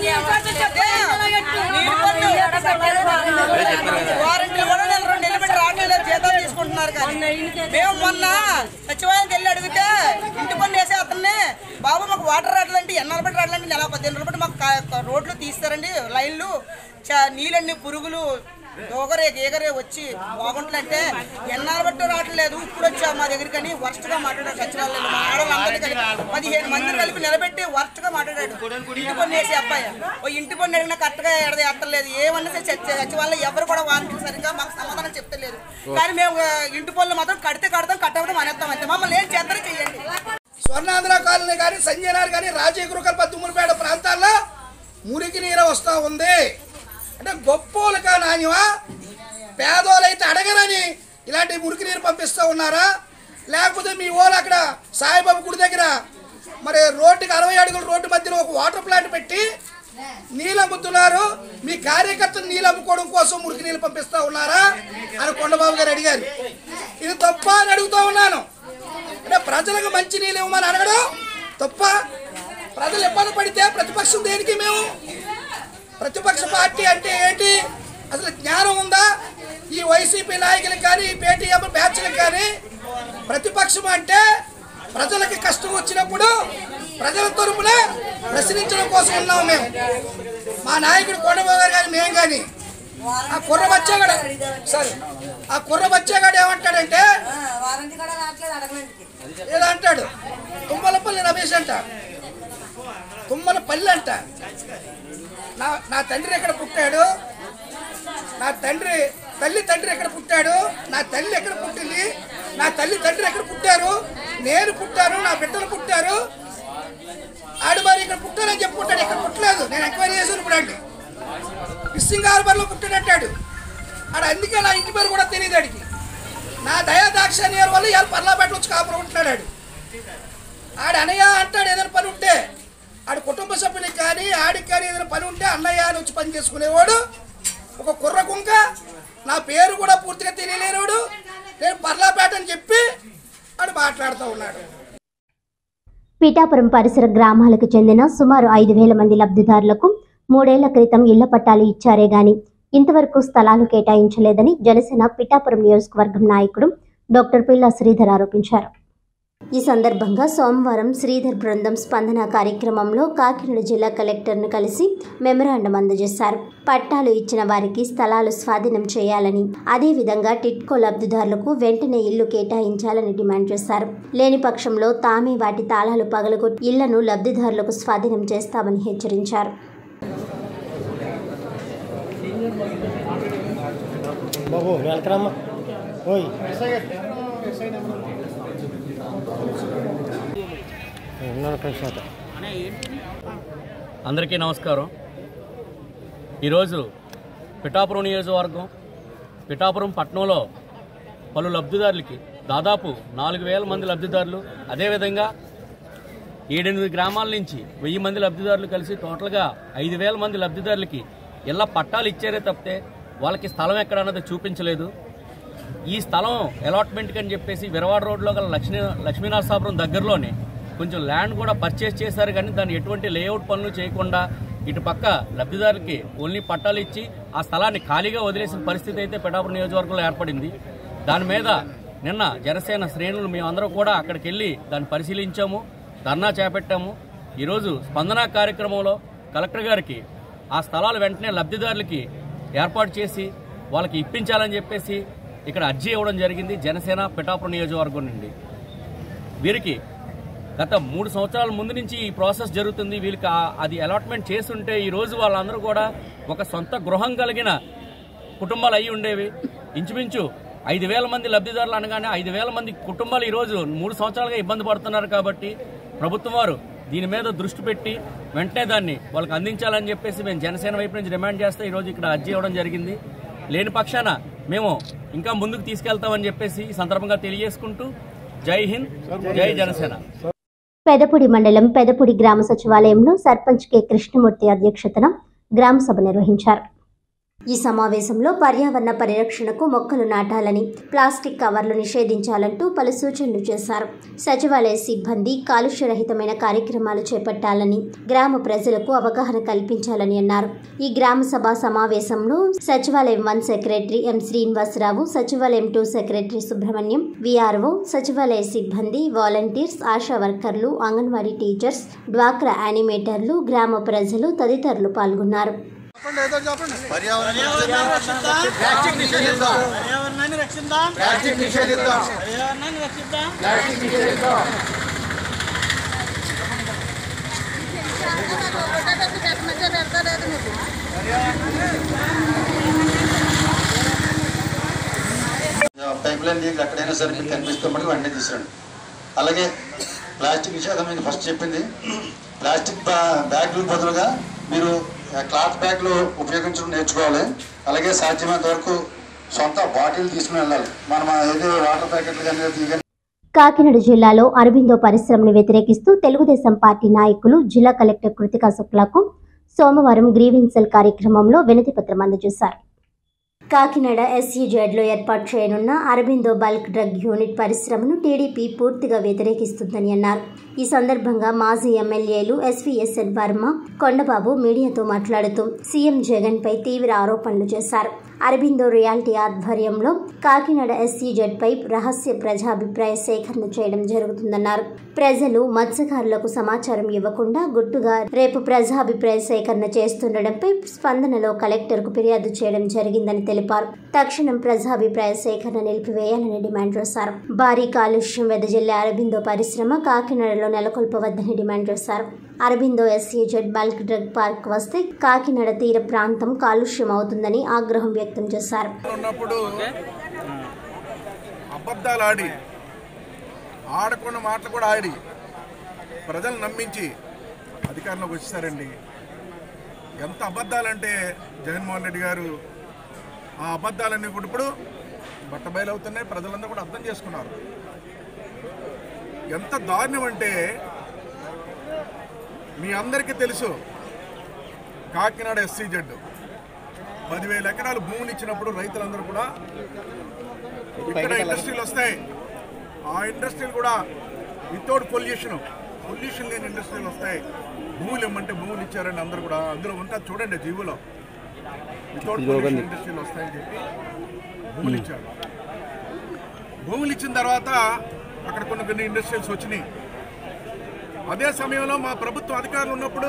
నీరు పన్ను వారంటీలు కూడా నెల రెండు నెలలు పెట్టి రావట్లేదు జీతాలు తీసుకుంటున్నారు కానీ మేము మొన్న సచివాలయానికి వెళ్ళి అడిగితే ఇంటి పన్ను వేసే అతన్ని బాబు మాకు వాటర్ రావట్లంటే ఎన్నాళ్ళు బట్టి రావట్లంటే నెల పదిహేను రోజులు బట్టి మాకు కా- రోడ్లు తీస్తారండి లైన్లు చ- నీళ్ళన్ని పురుగులు దోగరే గీగరే వచ్చి బాగుంటుందంటే ఎన్నాళ్ళు బట్టి రావట్లేదు ఇప్పుడు వచ్చా మా దగ్గరికి అని వర్స్ట్ గా మాట్లాడారు సచివాలయంలో మా ఆడవాళ్ళందరినీ కలిపి పదిహేను మందిని కలిపి నిలబెట్టి వర్స్ట్ గా మాట్లాడాడు ఇంటి పన్ను వేసే అబ్బాయి ఓ ఇంటి పన్ను అడిగినా కరెక్ట్ గా ఎడది ఎత్తలేదు ఏమన్నా సరే చచ్చి- సచివాలయం ఎవరు కూడా వారికి సరిగ్గా మాకు సమాధానం చెప్తలేదు కానీ మేము ఆ, ఇంటి పనులు మాత్రం కడితే కడతాం కట్టకపోతే మానేస్తాం అంతే మమ్మల్ని ఏం చేస్తారో చెయ్యండి స్వర్ణాంధ్ర కాలనీ కానీ సంజయనగర్ కానీ రాజీవ్ గురుకల్ప తుమ్ములపేట ప్రాంతాల్లో మురికి నీరు వస్తూ ఉంది అంటే గొప్పోలుగా నాణ్యమా పేదోళ్ళైతే అడగరని ఇలాంటి మురికి నీరు పంపిస్తూ ఉన్నారా లేకపోతే మీ వాళ్ళు అక్కడ సాయిబాబు గుడి దగ్గర మరి రోడ్డుకి అరవై అడుగుల రోడ్డు మధ్యలో ఒక వాటర్ ప్లాంట్ పెట్టి నీళ్ళు అమ్ముతున్నారు మీ కార్యకర్తలు నీళ్ళు అమ్ముకోవడం కోసం మురికి నీళ్ళు పంపిస్తూ ఉన్నారా అని కొండబాబు గారు అడిగారు ఇది తప్ప అని అడుగుతూ ఉన్నాను అంటే ప్రజలకు మంచి నీళ్ళు ఇవ్వమని అడగడం తప్ప ప్రజలు ఇబ్బంది పడితే ప్రతిపక్షం దేనికి మేము ప్రతిపక్ష పార్టీ అంటే ఏంటి అసలు జ్ఞానం ఉందా ఈ వైసీపీ నాయకులకు కానీ ఈ పేటీఎం బ్యాచ్లకు కానీ ప్రతిపక్షం అంటే ప్రజలకి కష్టం వచ్చినప్పుడు ప్రజల తరపున ప్రశ్నించడం కోసం ఉన్నాం మేము మా నాయకుడు కొండబాబు గారు కానీ మేము కానీ ఆ కుర్ర బచ్చాగాడు సరే ఆ కుర్ర బచ్చాగాడు ఏమంటాడంటే ఏదో అంటాడు తుమ్మలపల్లి రమేష్ అంట తుమ్మలపల్లి అంట నా నా తండ్రి ఎక్కడ పుట్టాడు నా తండ్రి తల్లి తండ్రి ఎక్కడ పుట్టాడు నా తల్లి ఎక్కడ పుట్టింది నా తల్లి తండ్రి ఎక్కడ పుట్టారు నేను పుట్టాను నా బిడ్డలు పుట్టారు ఆడు మరి ఇక్కడ పుట్టారని చెప్పుకుంటాడు ఇక్కడ పుట్టలేదు నేను ఎంక్వైరీ చేశాను ఇప్పుడు అండి ఫిషింగ్ హార్బర్లో పుట్టాడంటాడు ఆడ అందుకే నా ఇంటి పేరు కూడా తెలియదు ఆడికి నా దయా దాక్షాణ్యాల వల్ల ఇవాళ పర్లాపేట వచ్చి కాపురం ఉంటున్నాడు ఆడు ఆడు అనయ్య అంటాడు ఏదైనా పని ఉంటే ఆడి కుటుంబ సభ్యునికి కానీ ఆడికి కానీ ఏదైనా పని ఉంటే అన్నయ్య అని వచ్చి పని చేసుకునేవాడు ఒక కుర్ర కుంక నా పేరు కూడా పూర్తిగా తెలియలేనివాడు నేను పర్లాపేట అని చెప్పి ఆడు మాట్లాడుతూ ఉన్నాడు పీఠాపురం పరిసర గ్రామాలకు చెందిన సుమారు ఐదు వేల మంది లబ్ధిదారులకు మూడేళ్ల క్రితం ఇళ్ల పట్టాలు ఇచ్చారే గాని ఇంతవరకు స్థలాలు కేటాయించలేదని జనసేన పిఠాపురం నియోజకవర్గం నాయకుడు డాక్టర్ పిల్ల శ్రీధర్ ఆరోపించారు ఈ సందర్భంగా సోమవారం శ్రీధర్ బృందం స్పందన కార్యక్రమంలో కాకినాడ జిల్లా కలెక్టర్ను కలిసి మెమరాండం అందజేశారు పట్టాలు ఇచ్చిన వారికి స్థలాలు స్వాధీనం చేయాలని అదేవిధంగా టిట్కో లబ్ధిదారులకు వెంటనే ఇల్లు కేటాయించాలని డిమాండ్ చేశారు లేని పక్షంలో తామే వాటి తాళాలు పగలగొట్టి ఇళ్లను లబ్ధిదారులకు స్వాధీనం చేస్తామని హెచ్చరించారు బాబు వెళ్తారమ్మా ఓయ్ ఉన్నాను ప్రశాంత్ అందరికీ నమస్కారం ఈరోజు పిఠాపురం నియోజకవర్గం పిఠాపురం పట్టణంలో పలు లబ్ధిదారులకి దాదాపు నాలుగు వేల మంది లబ్ధిదారులు అదేవిధంగా ఏడెనిమిది గ్రామాల నుంచి వెయ్యి మంది లబ్ధిదారులు కలిసి టోటల్గా ఐదు వేల మంది లబ్ధిదారులకి ఇళ్ల పట్టాలు ఇచ్చారే తప్పితే వాళ్ళకి స్థలం ఎక్కడ అన్నది చూపించలేదు ఈ స్థలం అలాట్మెంట్కి అని చెప్పేసి విరవాడ రోడ్లో గల లక్ష్మీ లక్ష్మీనరసాపురం దగ్గరలోనే కొంచెం ల్యాండ్ కూడా పర్చేస్ చేశారు కానీ దాన్ని ఎటువంటి లేఅవుట్ పనులు చేయకుండా ఇటు పక్క లబ్ధిదారులకి ఓన్లీ పట్టాలు ఇచ్చి ఆ స్థలాన్ని ఖాళీగా వదిలేసిన పరిస్థితి అయితే పిఠాపురం నియోజకవర్గంలో ఏర్పడింది దాని మీద నిన్న జనసేన శ్రేణులు మేమందరం కూడా అక్కడికి వెళ్ళి దాన్ని పరిశీలించాము ధర్నా చేపట్టాము ఈరోజు స్పందన కార్యక్రమంలో కలెక్టర్ గారికి ఆ స్థలాలు వెంటనే లబ్ధిదారులకి ఏర్పాటు చేసి వాళ్ళకి ఇప్పించాలని చెప్పేసి ఇక్కడ అర్జీ ఇవ్వడం జరిగింది జనసేన పిఠాపురం నియోజకవర్గం నుండి వీరికి గత మూడు సంవత్సరాల ముందు నుంచి ఈ ప్రాసెస్ జరుగుతుంది వీళ్ళకి ఆ- అది అలాట్మెంట్ చేస్తుంటే ఈ రోజు వాళ్ళందరూ కూడా ఒక సొంత గృహం కలిగిన కుటుంబాలు అయి ఉండేవి ఇంచుమించు ఐదు వేల మంది లబ్ధిదారులు అనగానే ఐదు వేల మంది కుటుంబాలు ఈ రోజు మూడు సంవత్సరాలుగా ఇబ్బంది పడుతున్నారు కాబట్టి ప్రభుత్వం వారు దీని మీద దృష్టి పెట్టి వెంటనే దాన్ని వాళ్ళకి అందించాలని చెప్పేసి మేము జనసేన వైపు నుంచి డిమాండ్ చేస్తే ఈ రోజు ఇక్కడ అర్జీ ఇవ్వడం జరిగింది లేని పక్షాన మేము ఇంకా ముందుకు తీసుకెళ్తామని చెప్పేసి ఈ సందర్భంగా తెలియజేసుకుంటూ జై హింద్ జై జనసేన పెదపూడి మండలం పెదపూడి గ్రామ సచివాలయంలో సర్పంచ్ కె కృష్ణమూర్తి అధ్యక్షతన గ్రామ సభ నిర్వహించారు ఈ సమావేశంలో పర్యావరణ పరిరక్షణకు మొక్కలు నాటాలని ప్లాస్టిక్ కవర్లు నిషేధించాలంటూ పలు సూచనలు చేశారు సచివాలయ సిబ్బంది కాలుష్యరహితమైన కార్యక్రమాలు చేపట్టాలని గ్రామ ప్రజలకు అవగాహన కల్పించాలని అన్నారు ఈ గ్రామ సభ సమావేశంలో సచివాలయం వన్ సెక్రటరీ ఎం శ్రీనివాసరావు సచివాలయం టూ సెక్రటరీ సుబ్రహ్మణ్యం విఆర్ఓ సచివాలయ సిబ్బంది వాలంటీర్స్ ఆశా వర్కర్లు అంగన్వాడీ టీచర్స్ డ్వాక్రా యానిమేటర్లు గ్రామ ప్రజలు తదితరులు పాల్గొన్నారు ప్లాస్టిక్ నిషేధిద్దాం పర్యావరణాన్ని రక్షిద్దాం ప్లాస్టిక్ నిషేధిద్దాం పర్యావరణాన్ని రక్షిద్దాం ప్లాస్టిక్ నిషేధిద్దాం పైప్ లైన్ లీక్ ఎక్కడైనా సరే మీకు కనిపిస్తే మటుకు వెంటనే తీసుకురండి అలాగే ప్లాస్టిక్ నిషేధం మీకు ఫస్ట్ చెప్పింది ప్లాస్టిక్ బ్యా- బ్యాగులు బదులుగా మీరు ఆ, క్లాత్ బ్యాగ్లు ఉపయోగించడం నేర్చుకోవాలి అలాగే సాధ్యమైనంత వరకు సొంత బాటిల్ తీసుకుని వెళ్ళాలి మనం ఏదో వాటర్ ప్యాకెట్లు కానీ ఇవి కానీ కాకినాడ జిల్లాలో అరబిందో పరిశ్రమను వ్యతిరేకిస్తూ తెలుగుదేశం పార్టీ నాయకులు జిల్లా కలెక్టర్ కృతికా శుక్లాకు సోమవారం గ్రీవెన్సెల్ కార్యక్రమంలో వినతి పత్రం అందజేశారు కాకినాడ ఎస్ఈజెడ్లో ఏర్పాటు చేయనున్న అరబిందో బల్క్ డ్రగ్ యూనిట్ పరిశ్రమను టీడీపీ పూర్తిగా వ్యతిరేకిస్తుందని అన్నారు ఈ సందర్భంగా మాజీ ఎమ్మెల్యేలు ఎస్వీఎస్ఎన్ వర్మ కొండబాబు మీడియాతో మాట్లాడుతూ సీఎం జగన్ పై తీవ్ర ఆరోపణలు చేశారు అరబిందో రియాలిటీ ఆధ్వర్యంలో కాకినాడ ఎస్సీజెడ్ పై రహస్య ప్రజాభిప్రాయ సేకరణ చేయడం జరుగుతుందన్నారు ప్రజలు మత్స్యకారులకు సమాచారం ఇవ్వకుండా గుట్టుగా రేపు ప్రజాభిప్రాయ సేకరణ చేస్తుండటంపై స్పందనలో కలెక్టర్కు ఫిర్యాదు చేయడం జరిగిందని తెలిపారు తక్షణం ప్రజాభిప్రాయ సేకరణ నిలిపివేయాలని డిమాండ్ చేశారు భారీ కాలుష్యం వెదజల్లే అరబిందో పరిశ్రమ కాకినాడలో నెలకొల్పవద్దని డిమాండ్ చేశారు Aurobindo SEZ bulk drug park వస్తే కాకినాడ తీర ప్రాంతం కాలుష్యం అవుతుందని ఆగ్రహం వ్యక్తం చేశారు ఉన్నప్పుడు అబద్ధాలు ఆడి ఆడకున్న మాటలు కూడా ఆడి ప్రజలు నమ్మించి అధికారంలోకి వచ్చేసారండి ఎంత అబద్ధాలంటే జగన్మోహన్ రెడ్డి గారు ఆ అబద్ధాలన్నీ కూడా ఇప్పుడు బట్టబయలవుతున్నాయి ప్రజలందరూ కూడా అర్థం చేసుకున్నారు ఎంత దారుణం అంటే మీ అందరికీ తెలుసు కాకినాడ ఎస్సీ జడ్డు పదివేల ఎకరాలు భూమిని ఇచ్చినప్పుడు రైతులందరూ కూడా ఇక్కడ ఇండస్ట్రీలు వస్తాయి ఆ ఇండస్ట్రీలు కూడా వితౌట్ పొల్యూషన్ పొల్యూషన్ లేని ఇండస్ట్రీలు వస్తాయి భూములు ఇమ్మంటే భూములు ఇచ్చారండి అందరూ కూడా అందులో ఉంటా చూడండి జీవులో వితౌట్ పొల్యూషన్ ఇండస్ట్రీలు వస్తాయని చెప్పి భూములు ఇచ్చారు భూములు ఇచ్చిన తర్వాత అక్కడ కొన్ని కొన్ని ఇండస్ట్రీస్ వచ్చినాయి అదే సమయంలో మా ప్రభుత్వం అధికారులు ఉన్నప్పుడు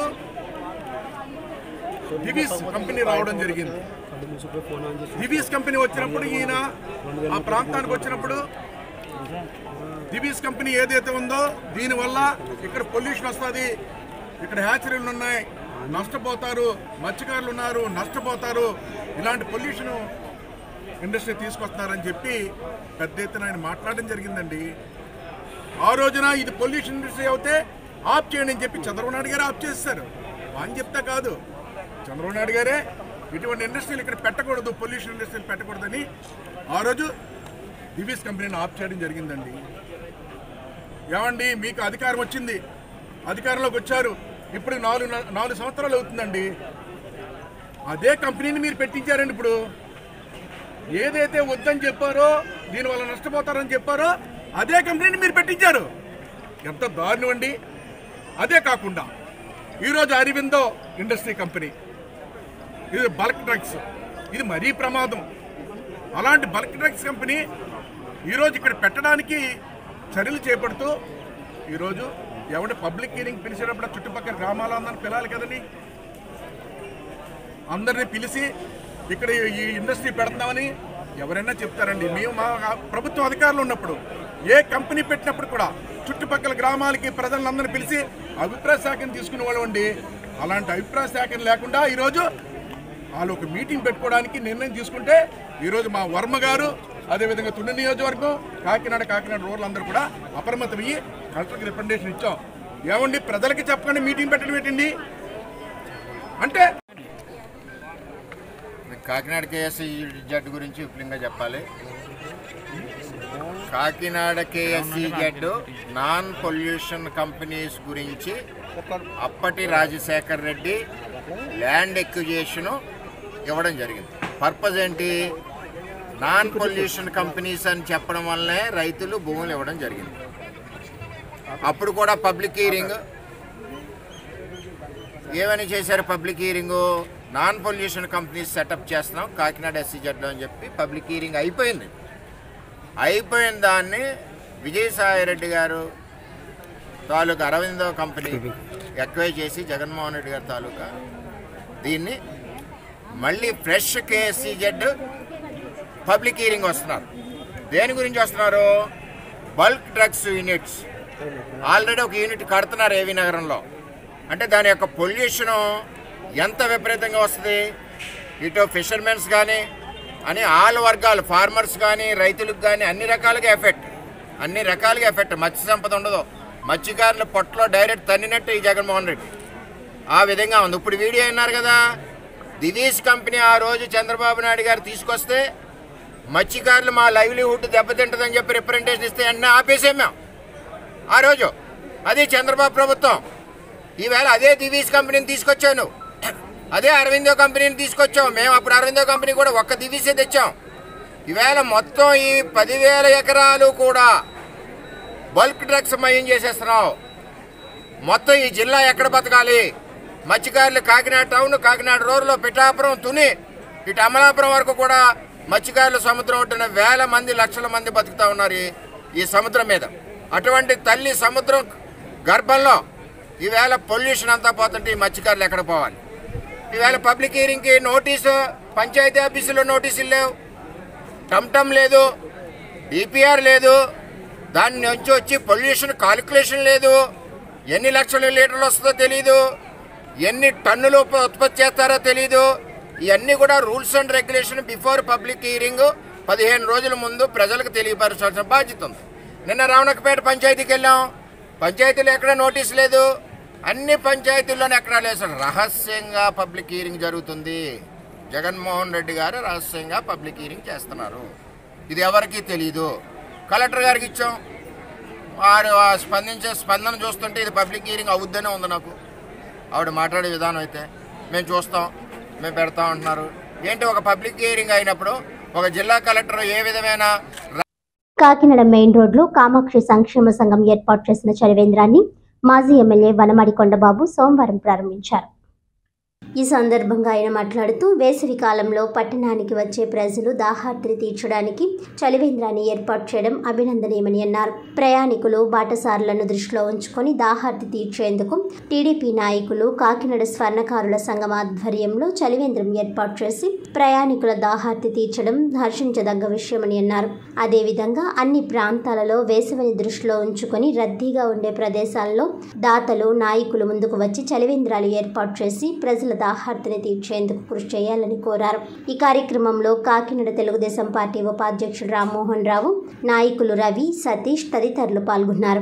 దివీస్ కంపెనీ రావడం జరిగింది దివీస్ కంపెనీ వచ్చినప్పుడు ఈయన ఆ ప్రాంతానికి వచ్చినప్పుడు దివీస్ కంపెనీ ఏదైతే ఉందో దీనివల్ల ఇక్కడ పొల్యూషన్ వస్తుంది ఇక్కడ హ్యాచరీలు ఉన్నాయి నష్టపోతారు మత్స్యకారులు ఉన్నారు నష్టపోతారు ఇలాంటి పొల్యూషన్ ఇండస్ట్రీ తీసుకొస్తున్నారని చెప్పి పెద్ద ఎత్తున ఆయన మాట్లాడడం జరిగిందండి ఆ రోజున ఇది పొల్యూషన్ ఇండస్ట్రీ అయితే ఆఫ్ చేయండి అని చెప్పి చంద్రబాబు నాయుడు గారు ఆఫ్ చేస్తారు అని చెప్తా కాదు చంద్రబాబు నాయుడు గారే ఇటువంటి ఇండస్ట్రీలు ఇక్కడ పెట్టకూడదు పొల్యూషన్ ఇండస్ట్రీలు పెట్టకూడదని ఆ రోజు దివీస్ కంపెనీని ఆఫ్ చేయడం జరిగిందండి ఏమండి మీకు అధికారం వచ్చింది అధికారంలోకి వచ్చారు ఇప్పుడు నాలుగు నాలుగు సంవత్సరాలు అవుతుందండి అదే కంపెనీని మీరు పెట్టించారండి ఇప్పుడు ఏదైతే వద్దని చెప్పారో దీనివల్ల నష్టపోతారని చెప్పారో అదే కంపెనీని మీరు పెట్టించారు ఎంత దారుణం అండి అదే కాకుండా ఈరోజు అరవిందో ఇండస్ట్రీ కంపెనీ ఇది బల్క్ డ్రగ్స్ ఇది మరీ ప్రమాదం అలాంటి బల్క్ డ్రగ్స్ కంపెనీ ఈరోజు ఇక్కడ పెట్టడానికి చర్యలు చేపడుతూ ఈరోజు ఎవరి పబ్లిక్ హీరింగ్ పిలిచేటప్పుడు చుట్టుపక్కల గ్రామాల అందరిని పిలాలి కదండి అందరినీ పిలిచి ఇక్కడ ఈ ఇండస్ట్రీ పెడుతున్నామని ఎవరైనా చెప్తారండి మేము మా ప్రభుత్వం అధికారులు ఉన్నప్పుడు ఏ కంపెనీ పెట్టినప్పుడు కూడా చుట్టుపక్కల గ్రామాలకి ప్రజలందరినీ పిలిచి అభిప్రాయ సేకరణ తీసుకునే వాళ్ళండి అలాంటి అభిప్రాయ సేకరణ లేకుండా ఈరోజు వాళ్ళు ఒక మీటింగ్ పెట్టుకోవడానికి నిర్ణయం తీసుకుంటే ఈరోజు మా వర్మ గారు అదేవిధంగా తుండి నియోజకవర్గం కాకినాడ కాకినాడ రోడ్లు అందరూ కూడా అప్రమత్తమయ్యి కలెక్టర్కి రిప్రజెంటేషన్ ఇచ్చాం ఏమండి ప్రజలకి చెప్పకుండా మీటింగ్ పెట్టడం ఏంటండి అంటే కాకినాడ కేఎస్సి జడ్ గురించి విపులంగా చెప్పాలి Kakinada KSEZ non pollution companies గురించి అప్పటి రాజశేఖర్ రెడ్డి ల్యాండ్ ఎక్విజేషను ఇవ్వడం జరిగింది పర్పస్ ఏంటి నాన్ పొల్యూషన్ కంపెనీస్ అని చెప్పడం వల్లనే రైతులు భూములు ఇవ్వడం జరిగింది అప్పుడు కూడా పబ్లిక్ హీరింగ్ ఏమని చేశారు public hearing non pollution companies setup చేస్తున్నాం కాకినాడ ఎస్సీజెడ్లో అని చెప్పి పబ్లిక్ హీరింగ్ అయిపోయింది అయిపోయిన దాన్ని విజయసాయిరెడ్డి గారు తాలూకా అరవిందో కంపెనీ ఎక్వై చేసి జగన్మోహన్ రెడ్డి గారి తాలూకా దీన్ని మళ్ళీ ఫ్రెష్ కేఎస్సీజెడ్ పబ్లిక్ హీరింగ్ వస్తున్నారు దేని గురించి వస్తున్నారు బల్క్ డ్రగ్స్ యూనిట్స్ ఆల్రెడీ ఒక యూనిట్ కడుతున్నారు ఏవి నగరంలో అంటే దాని యొక్క పొల్యూషను ఎంత విపరీతంగా వస్తుంది ఇటు ఫిషర్మెన్స్ కానీ అని ఆల్ వర్గాలు ఫార్మర్స్ కానీ రైతులకు కానీ అన్ని రకాలుగా ఎఫెక్ట్ అన్ని రకాలుగా ఎఫెక్ట్ మత్స్య సంపద ఉండదు మత్స్యకారుల పొట్టలో డైరెక్ట్ తన్నినట్టు ఈ జగన్మోహన్ రెడ్డి ఆ విధంగా ఉంది ఇప్పుడు వీడియో విన్నారు కదా దివీస్ కంపెనీ ఆ రోజు చంద్రబాబు నాయుడు గారు తీసుకొస్తే మత్స్యకారులు మా లైవ్లీహుడ్ దెబ్బతింటుందని చెప్పి రిప్రజెంటేషన్ ఇస్తే అన్నీ ఆపేసాం మేము ఆ రోజు అది చంద్రబాబు ప్రభుత్వం ఈవేళ అదే దివీస్ కంపెనీని తీసుకొచ్చాను అదే అరవిందో కంపెనీని తీసుకొచ్చాం మేము అప్పుడు అరవిందో కంపెనీ కూడా ఒక్క దివిసే తెచ్చాం ఈవేళ మొత్తం ఈ పదివేల ఎకరాలు కూడా బల్క్ డ్రగ్స్ మయం చేసేస్తున్నాం మొత్తం ఈ జిల్లా ఎక్కడ బతకాలి మత్స్యకారులు కాకినాడ టౌన్ కాకినాడ రోడ్లో పిఠాపురం తుని ఇటు అమలాపురం వరకు కూడా మత్స్యకారులు సముద్రం ఉంటున్న వేల మంది లక్షల మంది బతుకుతా ఉన్నారు ఈ- ఈ సముద్రం మీద అటువంటి తల్లి సముద్రం గర్భంలో ఈవేళ పొల్యూషన్ అంతా పోతుంటే ఈ మత్స్యకారులు ఎక్కడ పోవాలి ఈవేళ పబ్లిక్ హియరింగ్కి నోటీసు పంచాయతీ ఆఫీసులో నోటీసులు లేవు టమ్ లేదు డిపిఆర్ లేదు దాని నుంచి వచ్చి పొల్యూషన్ కాలిక్యులేషన్ లేదు ఎన్ని లక్షల లీటర్లు వస్తుందో తెలియదు ఎన్ని టన్నులు ఉత్ప- ఉత్పత్తి చేస్తారో తెలియదు ఇవన్నీ కూడా rules and regulation before public hearing పదిహేను రోజుల ముందు ప్రజలకు తెలియపరచాల్సిన బాధ్యత ఉంది నిన్న రావణకపేట పంచాయతీకి వెళ్ళాం పంచాయతీలో ఎక్కడ నోటీస్ లేదు అన్ని పంచాయతీల్లోనే ఎక్కడా లేదు అసలు రహస్యంగా పబ్లిక్ హియరింగ్ జరుగుతుంది జగన్మోహన్ రెడ్డి గారు రహస్యంగా పబ్లిక్ హియరింగ్ చేస్తున్నారు ఇది ఎవరికీ తెలియదు కలెక్టర్ గారికి ఇచ్చాం వారు ఆ స్పందించే స్పందన చూస్తుంటే ఇది పబ్లిక్ హియరింగ్ అవుద్దనే ఉంది నాకు ఆవిడ మాట్లాడే విధానం అయితే మేము చూస్తాం మేము పెడతాం అంటున్నారు ఏంటి ఒక పబ్లిక్ హియరింగ్ అయినప్పుడు ఒక జిల్లా కలెక్టర్ ఏ విధమైన కాకినాడ మెయిన్ రోడ్లో కామాక్షి సంక్షేమ సంఘం ఏర్పాటు చేసిన చలివేంద్రాన్ని మాజీ ఎమ్మెల్యే వనమాడి కొండబాబు సోమవారం ప్రారంభించారు ఈ సందర్భంగా ఆయన మాట్లాడుతూ వేసవి కాలంలో పట్టణానికి వచ్చే ప్రజలు దాహార్తిని తీర్చడానికి చలివేంద్రాన్ని ఏర్పాటు చేయడం అభినందనీయమని అన్నారు ప్రయాణికులు బాటసారులను దృష్టిలో ఉంచుకొని దాహార్తి తీర్చేందుకు టీడీపీ నాయకులు కాకినాడ స్వర్ణకారుల సంఘం ఆధ్వర్యంలో చలివేంద్రం ఏర్పాటు చేసి ప్రయాణికుల దాహార్తి తీర్చడం హర్షించదగ్గ విషయమని అన్నారు అదేవిధంగా అన్ని ప్రాంతాలలో వేసవిని దృష్టిలో ఉంచుకొని రద్దీగా ఉండే ప్రదేశాల్లో దాతలు నాయకులు ముందుకు వచ్చి చలివేంద్రాలు ఏర్పాటు చేసి ప్రజల దాహార్తిని తీర్చేందుకు కృషి చేయాలని కోరారు ఈ కార్యక్రమంలో కాకినాడ తెలుగుదేశం పార్టీ ఉపాధ్యక్షుడు రామ్మోహన్ రావు నాయకులు రవి సతీష్ తదితరులు పాల్గొన్నారు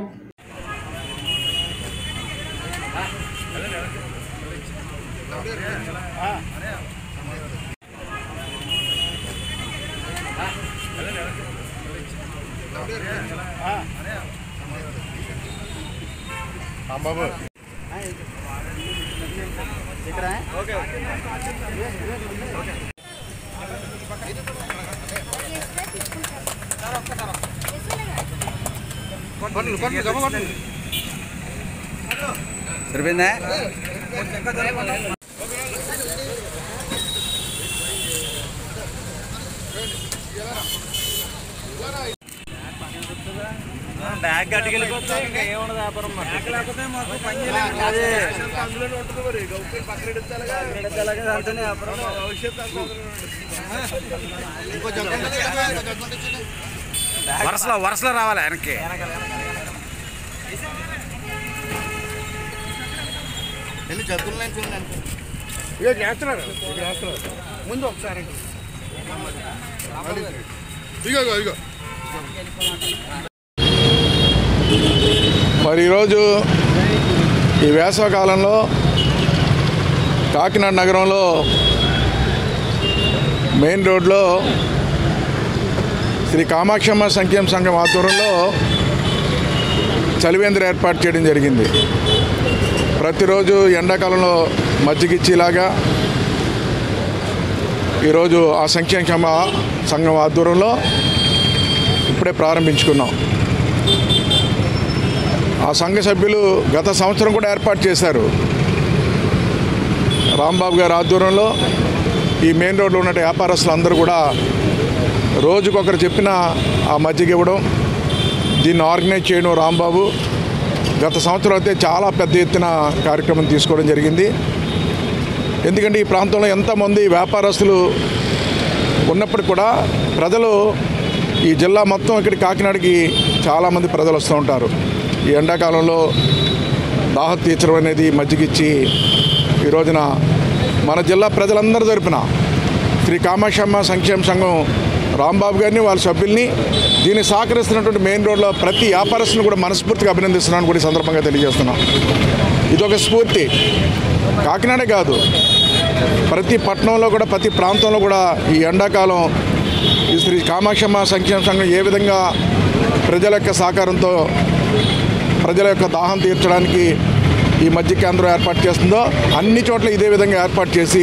బాబు ఇక్కడ సరిపోయిందా బ్యాగ్ గట్టుకెళ్ళిపోతే ఇంకా ఏముండదు వ్యాపారం బ్యాగ్ లేకపోతే మాకు పని చేయలేదు అదే అందులోనే ఉంటుంది మరి గౌపీ పక్కన ఎడతాలుగా ఎడతాలుగా అంతనే వ్యాపారం భవిష్యత్తు వరుసలో వరుసలో రావాలి వెనక్కి వెళ్ళి జతులు నుంచి ఉందంటే ఇక చేస్తున్నారు ఇక చేస్తున్నారు ముందు ఒకసారి ఇగో ఇగో ఇగో మరి ఈరోజు ఈ వేసవకాలంలో కాకినాడ నగరంలో మెయిన్ రోడ్లో శ్రీ కామాక్షమ్మ సంక్షేమ సంఘం ఆధ్వర్యంలో చలివేంద్ర ఏర్పాటు చేయడం జరిగింది ప్రతిరోజు ఎండాకాలంలో మజ్జిగిచ్చేలాగా ఈరోజు ఆ సంక్షేమ సంఘం ఆధ్వర్యంలో ఇప్పుడే ప్రారంభించుకున్నాం ఆ సంఘ సభ్యులు గత సంవత్సరం కూడా ఏర్పాటు చేశారు రాంబాబు గారి ఆధ్వర్యంలో ఈ మెయిన్ రోడ్లో ఉన్న వ్యాపారస్తులు అందరూ కూడా రోజుకొకరు చెప్పిన ఆ మజ్జిగ ఇవ్వడం దీన్ని ఆర్గనైజ్ చేయడం రాంబాబు గత సంవత్సరం అయితే చాలా పెద్ద ఎత్తున కార్యక్రమం తీసుకోవడం జరిగింది ఎందుకంటే ఈ ప్రాంతంలో ఎంతమంది వ్యాపారస్తులు ఉన్నప్పటికి కూడా ప్రజలు ఈ జిల్లా మొత్తం ఇక్కడ కాకినాడకి చాలామంది ప్రజలు వస్తూ ఉంటారు ఈ ఎండాకాలంలో దాహ తీర్చడం అనేది మజ్జిగిచ్చి ఈ రోజున మన జిల్లా ప్రజలందరూ తరపున శ్రీ కామాక్షమ్మ సంక్షేమ సంఘం రాంబాబు గారిని వాళ్ళ సభ్యుల్ని దీన్ని సహకరిస్తున్నటువంటి మెయిన్ రోడ్లో ప్రతి వ్యాపారస్తుని కూడా మనస్ఫూర్తిగా అభినందిస్తున్నాను కూడా ఈ సందర్భంగా తెలియజేస్తున్నాం ఇదొక స్ఫూర్తి కాకినాడే కాదు ప్రతి పట్టణంలో కూడా ప్రతి ప్రాంతంలో కూడా ఈ ఎండాకాలం ఈ శ్రీ కామాక్షమ్మ సంక్షేమ సంఘం ఏ విధంగా ప్రజల యొక్క సహకారంతో ప్రజల యొక్క దాహం తీర్చడానికి ఈ మధ్య కేంద్రం ఏర్పాటు చేస్తుందో అన్ని చోట్ల ఇదే విధంగా ఏర్పాటు చేసి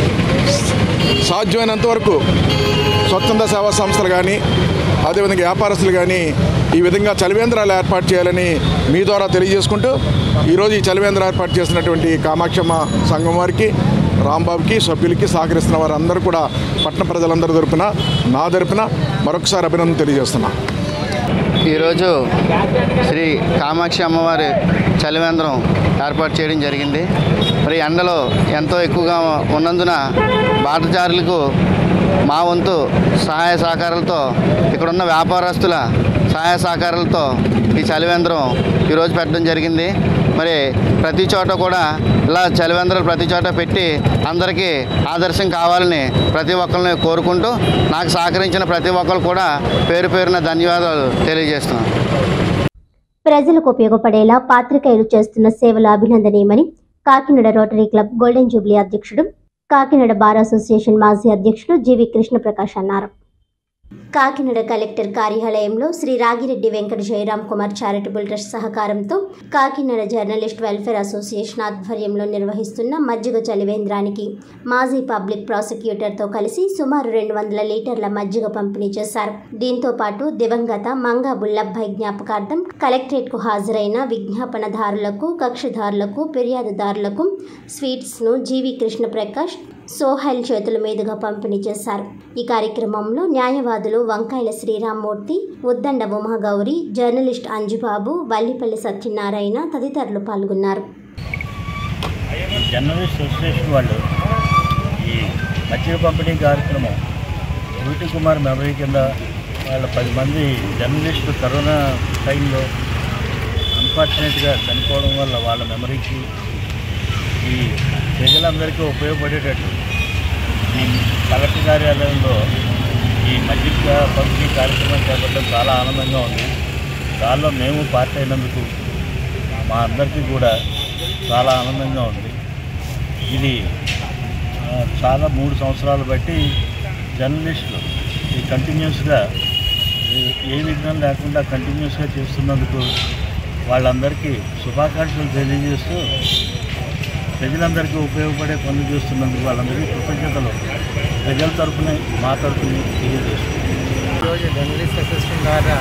సాధ్యమైనంత వరకు స్వచ్ఛంద సేవా సంస్థలు కానీ అదేవిధంగా వ్యాపారస్తులు కానీ ఈ విధంగా చలివేంద్రాలు ఏర్పాటు చేయాలని మీ ద్వారా తెలియజేసుకుంటూ ఈరోజు ఈ చలివేంద్ర ఏర్పాటు చేసినటువంటి కామాక్షమ్మ సంఘం వారికి రాంబాబుకి సభ్యులకి సహకరిస్తున్న వారందరూ కూడా పట్టణ ప్రజలందరి తరపున నా తరపున మరొకసారి అభినందన తెలియజేస్తున్నా ఈరోజు శ్రీ కామాక్షి అమ్మవారి చలివేంద్రం ఏర్పాటు చేయడం జరిగింది మరి ఎండలో ఎంతో ఎక్కువగా ఉన్నందున బాటచారులకు మా వంతు సహాయ సహకారాలతో ఇక్కడున్న వ్యాపారస్తుల సహాయ సహకారాలతో ఈ చలివేంద్రం ఈరోజు పెట్టడం జరిగింది మరి ప్రతి చోట కూడా ఇలా చలివేంద్రాలు ప్రతి చోట పెట్టి అందరికీ ఆదర్శం కావాలని ప్రతి ఒక్కరిని కోరుకుంటూ నాకు సహకరించిన ప్రతి ఒక్కరు కూడా పేరు పేరున ధన్యవాదాలు తెలియజేస్తున్నాను ప్రజలకు ఉపయోగపడేలా పాత్రికేయులు చేస్తున్న సేవలు అభినందనీయమని Kakinada rotary club golden jubilee అధ్యక్షుడు కాకినాడ బార్ అసోసియేషన్ మాజీ అధ్యక్షుడు జీవి కృష్ణప్రకాష్ అన్నారు కాకినాడ కలెక్టర్ కార్యాలయంలో శ్రీ రాగిరెడ్డి వెంకట జయరాం కుమార్ చారిటబుల్ ట్రస్ట్ సహకారంతో కాకినాడ జర్నలిస్ట్ వెల్ఫేర్ అసోసియేషన్ ఆధ్వర్యంలో నిర్వహిస్తున్న మజ్జిగ చలివేంద్రానికి మాజీ పబ్లిక్ ప్రాసిక్యూటర్తో కలిసి సుమారు రెండు వందల లీటర్ల మజ్జిగ పంపిణీ చేశారు దీంతో పాటు దివంగత మంగా బుల్లభాయ్ జ్ఞాపకార్థం కలెక్టరేట్కు హాజరైన విజ్ఞాపనదారులకు కక్షదారులకు ఫిర్యాదుదారులకు స్వీట్స్ను జీవి కృష్ణప్రకాష్ సోహెల్ చేతుల మీదుగా పంపిణీ చేశారు ఈ కార్యక్రమంలో న్యాయవాదులు వంకాయల శ్రీరామ్మూర్తి ఉద్దండ ఉమాగౌరి జర్నలిస్ట్ అంజుబాబు వల్లిపల్లి సత్యనారాయణ తదితరులు పాల్గొన్నారు జర్నలిస్ట్ అసోసియేషన్ వాళ్ళు ఈ మజ్జిగ పంపిణీ కార్యక్రమం యూటి కుమార్ మెమరీ కింద వాళ్ళ పది మంది జర్నలిస్టులు కరోనా టైంలో అన్ఫార్చునేట్గా చనిపోవడం వల్ల వాళ్ళ మెమరీకి ఈ ప్రజలందరికీ ఉపయోగపడేటట్టు ఈ కలెక్టర్ కార్యాలయంలో ఈ మజ్జిగ పంపిణీ కార్యక్రమం చేపట్టడం చాలా ఆనందంగా ఉంది దానిలో మేము పార్ట్ అయినందుకు మా అందరికీ కూడా చాలా ఆనందంగా ఉంది ఇది ఆ, చాలా మూడు సంవత్సరాలు బట్టి జర్నలిస్టులు ఈ కంటిన్యూస్గా ఏ- ఏ విఘ్నం లేకుండా కంటిన్యూస్గా చేస్తున్నందుకు వాళ్ళందరికీ శుభాకాంక్షలు తెలియజేస్తూ ప్రజలందరికీ ఉపయోగపడే పనులు చేస్తున్నందుకు వాళ్ళందరికీ కృతజ్ఞతలు ప్రజల తరపున మా తరపున తెలియజేస్తున్నాం ఈరోజు జర్నలిస్ట్ అసోసియేషన్ ద్వారా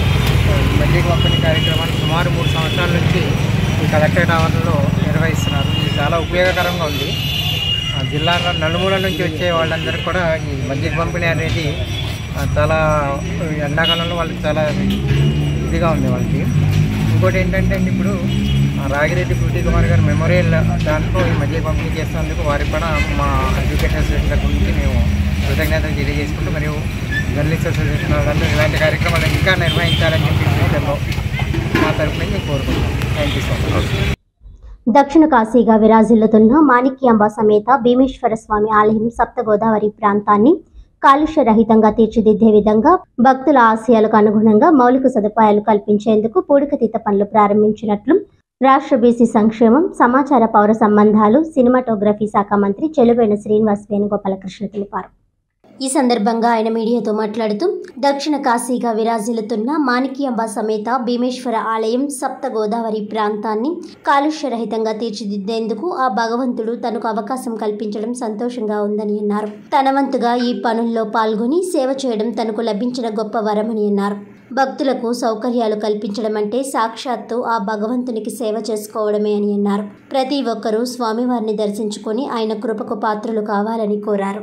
మధ్య పంపిణీ కార్యక్రమాన్ని సుమారు మూడు సంవత్సరాల నుంచి ఈ కలెక్టరేట్ ఆవరణలో నిర్వహిస్తున్నారు ఇది చాలా ఉపయోగకరంగా ఉంది ఆ జిల్లాలో నలుమూల నుంచి వచ్చే వాళ్ళందరికీ కూడా ఈ మధ్య పంపిణీ అనేది ఆ, చాలా ఎండాకాలంలో వాళ్ళకి చాలా ఇదిగా ఉంది వాళ్ళకి ఇంకోటి ఏంటంటే అండి ఇప్పుడు ఆ, రాగిరెడ్డి పృథ్వీ కుమార్ గారి మెమోరియల్ దాంట్లో ఈ మధ్య పంపిణీ చేస్తున్నందుకు వారికి కూడా మా అడ్వకేట్ అసోసియేషన్ తరపు నుంచి మేము కృతజ్ఞతలు తెలియజేసుకుంటూ మరియు జర్నలిస్ట్ అసోసియేషన్ వాళ్ళందరూ ఇలాంటి కార్యక్రమాలు ఇంకా నిర్వహించాలని చెప్పి ఫ్యూచర్లో మా తరపు నుంచి కోరుకుంటున్నాం థ్యాంక్ యూ సో మచ్ దక్షిణ కాశీగా విరాజిల్లుతున్న మాణిక్యాంబ సమేత భీమేశ్వర స్వామి ఆలయం సప్త గోదావరి ప్రాంతాన్ని కాలుష్య రహితంగా తీర్చిదిద్దే విధంగా భక్తుల ఆశయాలకు అనుగుణంగా మౌలిక సదుపాయాలు కల్పించేందుకు పూడికతీత పనులు ప్రారంభించినట్లు రాష్ట్ర బీసీ సంక్షేమం సమాచార పౌర సంబంధాలు సినిమాటోగ్రఫీ శాఖ మంత్రి చెలువైన శ్రీనివాస్ వేణుగోపాలకృష్ణ తెలిపారు ఈ సందర్భంగా ఆయన మీడియాతో మాట్లాడుతూ దక్షిణ కాశీగా విరాజిల్లుతున్న మాణిక్యాంబ సమేత భీమేశ్వర ఆలయం సప్త గోదావరి ప్రాంతాన్ని కాలుష్యరహితంగా తీర్చిదిద్దేందుకు ఆ భగవంతుడు తనకు అవకాశం కల్పించడం సంతోషంగా ఉందని అన్నారు తన వంతుగా ఈ పనుల్లో పాల్గొని సేవ చేయడం తనకు లభించిన గొప్ప వరమని అన్నారు భక్తులకు సౌకర్యాలు కల్పించడం అంటే సాక్షాత్తు ఆ భగవంతునికి సేవ చేసుకోవడమే అని అన్నారు ప్రతి ఒక్కరూ స్వామివారిని దర్శించుకొని ఆయన కృపకు పాత్రలు కావాలని కోరారు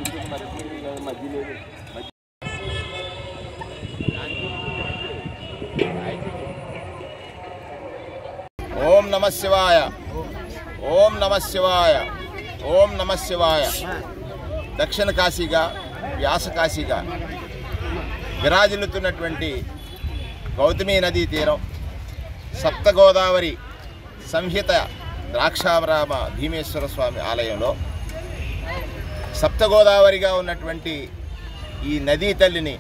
ఓం నమ శివాయ ఓం నమ శివాయ ఓం నమ శివాయ దక్షిణ కాశీగా వ్యాస కాశీగా విరాజిల్లుతున్నటువంటి గౌతమీ నదీ తీరం సప్త గోదావరి సంహిత ద్రాక్షారామ భీమేశ్వర స్వామి ఆలయంలో సప్త గోదావరిగా ఉన్నటువంటి ఈ నదీ తల్లిని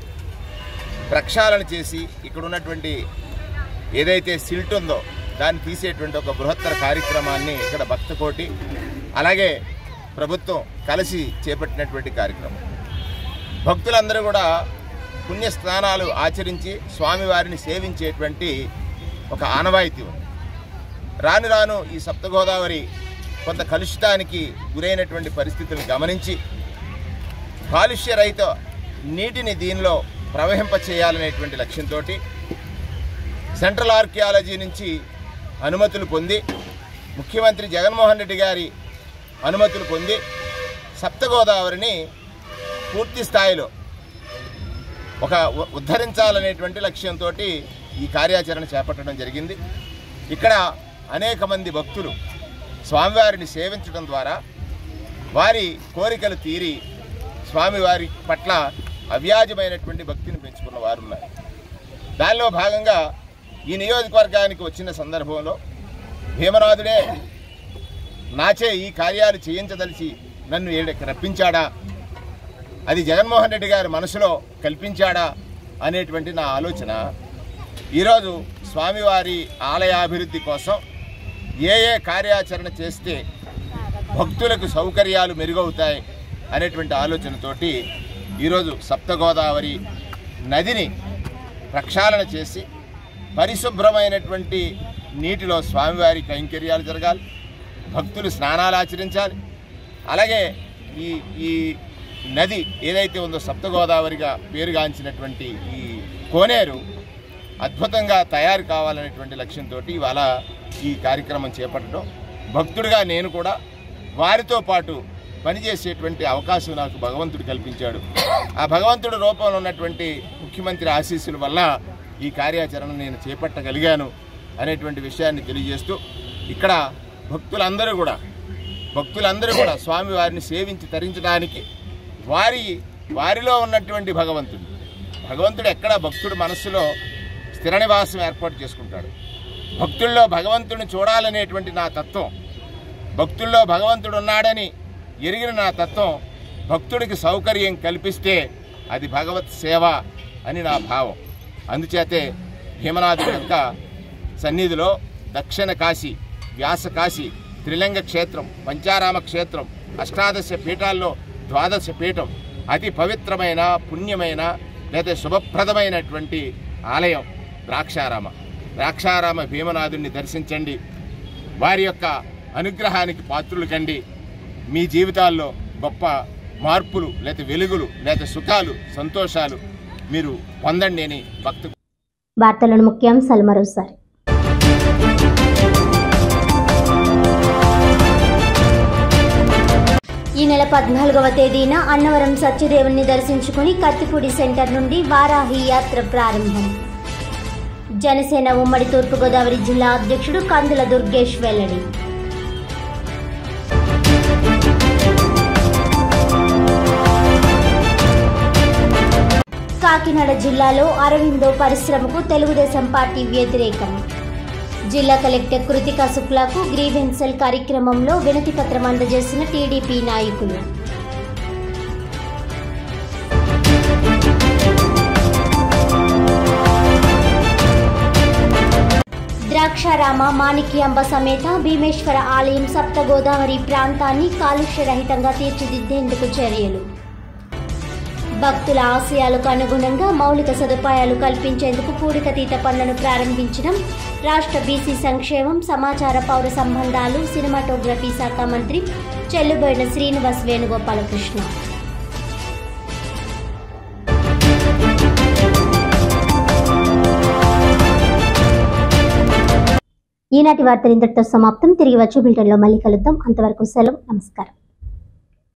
ప్రక్షాళన చేసి ఇక్కడ ఉన్నటువంటి ఏదైతే సిల్ట్ ఉందో దాన్ని తీసేటువంటి ఒక బృహత్తర కార్యక్రమాన్ని ఇక్కడ భక్తకోటి అలాగే ప్రభుత్వం కలిసి చేపట్టినటువంటి కార్యక్రమం భక్తులందరూ కూడా పుణ్య స్నానాలు ఆచరించి స్వామివారిని సేవించేటువంటి ఒక ఆనవాయితీ ఉంది రాను రాను ఈ సప్తగోదావరి కొంత కలుషితానికి గురైనటువంటి పరిస్థితులను గమనించి కాలుష్య రహిత నీటిని దీనిలో ప్రవహింప చేయాలనేటువంటి లక్ష్యంతో సెంట్రల్ ఆర్కియాలజీ నుంచి అనుమతులు పొంది ముఖ్యమంత్రి జగన్మోహన్ రెడ్డి గారి అనుమతులు పొంది సప్తగోదావరిని పూర్తి స్థాయిలో ఒక ఉ- ఉద్ధరించాలనేటువంటి లక్ష్యంతో ఈ కార్యాచరణ చేపట్టడం జరిగింది ఇక్కడ అనేక మంది భక్తులు స్వామివారిని సేవించడం ద్వారా వారి కోరికలు తీరి స్వామివారి పట్ల అవ్యాజమైనటువంటి భక్తిని పెంచుకున్న వారు ఉన్నారు దానిలో భాగంగా ఈ నియోజకవర్గానికి వచ్చిన సందర్భంలో భీమనాథుడే నాచే ఈ కార్యాలు చేయించదలిచి నన్ను ఈడకి రప్పించాడా అది జగన్మోహన్ రెడ్డి గారి మనసులో కల్పించాడా అనేటువంటి నా ఆలోచన ఈరోజు స్వామివారి ఆలయాభివృద్ధి కోసం ఏ ఏ కార్యాచరణ చేస్తే భక్తులకు సౌకర్యాలు మెరుగవుతాయి అనేటువంటి ఆలోచనతోటి ఈరోజు సప్తగోదావరి నదిని ప్రక్షాళన చేసి పరిశుభ్రమైనటువంటి నీటిలో స్వామివారి కైంకర్యాలు జరగాలి భక్తులు స్నానాలు ఆచరించాలి అలాగే ఈ ఈ నది ఏదైతే ఉందో సప్తగోదావరిగా పేరుగాంచినటువంటి ఈ కోనేరు అద్భుతంగా తయారు కావాలనేటువంటి లక్ష్యంతో ఇవాళ ఈ కార్యక్రమం చేపట్టడం భక్తుడిగా నేను కూడా వారితో పాటు పనిచేసేటువంటి అవకాశం నాకు భగవంతుడు కల్పించాడు ఆ భగవంతుడి రూపంలో ఉన్నటువంటి ముఖ్యమంత్రి ఆశీస్సుల వల్ల ఈ కార్యాచరణ నేను చేపట్టగలిగాను అనేటువంటి విషయాన్ని తెలియజేస్తూ ఇక్కడ భక్తులందరూ కూడా భక్తులందరూ కూడా స్వామివారిని సేవించి తరించడానికి వారి వారిలో ఉన్నటువంటి భగవంతుడు భగవంతుడు ఎక్కడ భక్తుడు మనస్సులో స్థిర నివాసం ఏర్పాటు చేసుకుంటాడు భక్తుల్లో భగవంతుడిని చూడాలనేటువంటి నా తత్వం భక్తుల్లో భగవంతుడు ఉన్నాడని ఎరిగిన నా తత్వం భక్తుడికి సౌకర్యం కల్పిస్తే అది భగవత్ సేవ అని నా భావం అందుచేతే భీమనాథుడి యొక్క సన్నిధిలో దక్షిణ కాశీ వ్యాస కాశీ త్రిలింగ క్షేత్రం పంచారామ క్షేత్రం అష్టాదశ పీఠాల్లో ద్వాదశ పీఠం అతి పవిత్రమైన పుణ్యమైన లేదా శుభప్రదమైనటువంటి ఆలయం ద్రాక్షారామ ద్రాక్షారామ భీమనాథుడిని దర్శించండి వారి యొక్క అనుగ్రహానికి పాత్రులు కండి మీ జీవితాల్లో గొప్ప మార్పులు లేదా వెలుగులు లేదా సుఖాలు సంతోషాలు మీరు పొందండి అని భక్తు వార్తలను ముఖ్యాంశాలు మరోసారి ఈ నెల పద్నాలుగవ తేదీన అన్నవరం సత్యదేవుని దర్శించుకుని కత్తిపూడి సెంటర్ నుండి వారాహి యాత్ర ప్రారంభం జనసేన ఉమ్మడి తూర్పుగోదావరి జిల్లా అధ్యక్షుడు కందుల దుర్గేష్ వెల్లడి కాకినాడ జిల్లాలో అరవిందో పరిశ్రమకు తెలుగుదేశం పార్టీ వ్యతిరేకం జిల్లా కలెక్టర్ కృతికా శుక్లాకు గ్రీవెన్సెల్ కార్యక్రమంలో వినతి పత్రం అందజేసిన టీడీపీ నాయకులు ద్రాక్షారామ మాణిక్యాంబ సమేత భీమేశ్వర ఆలయం సప్త గోదావరి ప్రాంతాన్ని కాలుష్య రహితంగా తీర్చిదిద్దేందుకు చర్యలు భక్తుల ఆశయాలకు అనుగుణంగా మౌలిక సదుపాయాలు కల్పించేందుకు పూడికతీత పనులను ప్రారంభించడం రాష్ట్ర బీసీ సంక్షేమం సమాచార పౌర సంబంధాలు సినిమాటోగ్రఫీ శాఖ మంత్రి చెల్లుబోయిన శ్రీనివాస్ వేణుగోపాలకృష్ణ ఈనాటి వార్తలు ఇంతటితో సమాప్తం తిరిగి వచ్చే బులెటిన్లో మళ్ళీ కలుద్దాం అంతవరకు సెలవు నమస్కారం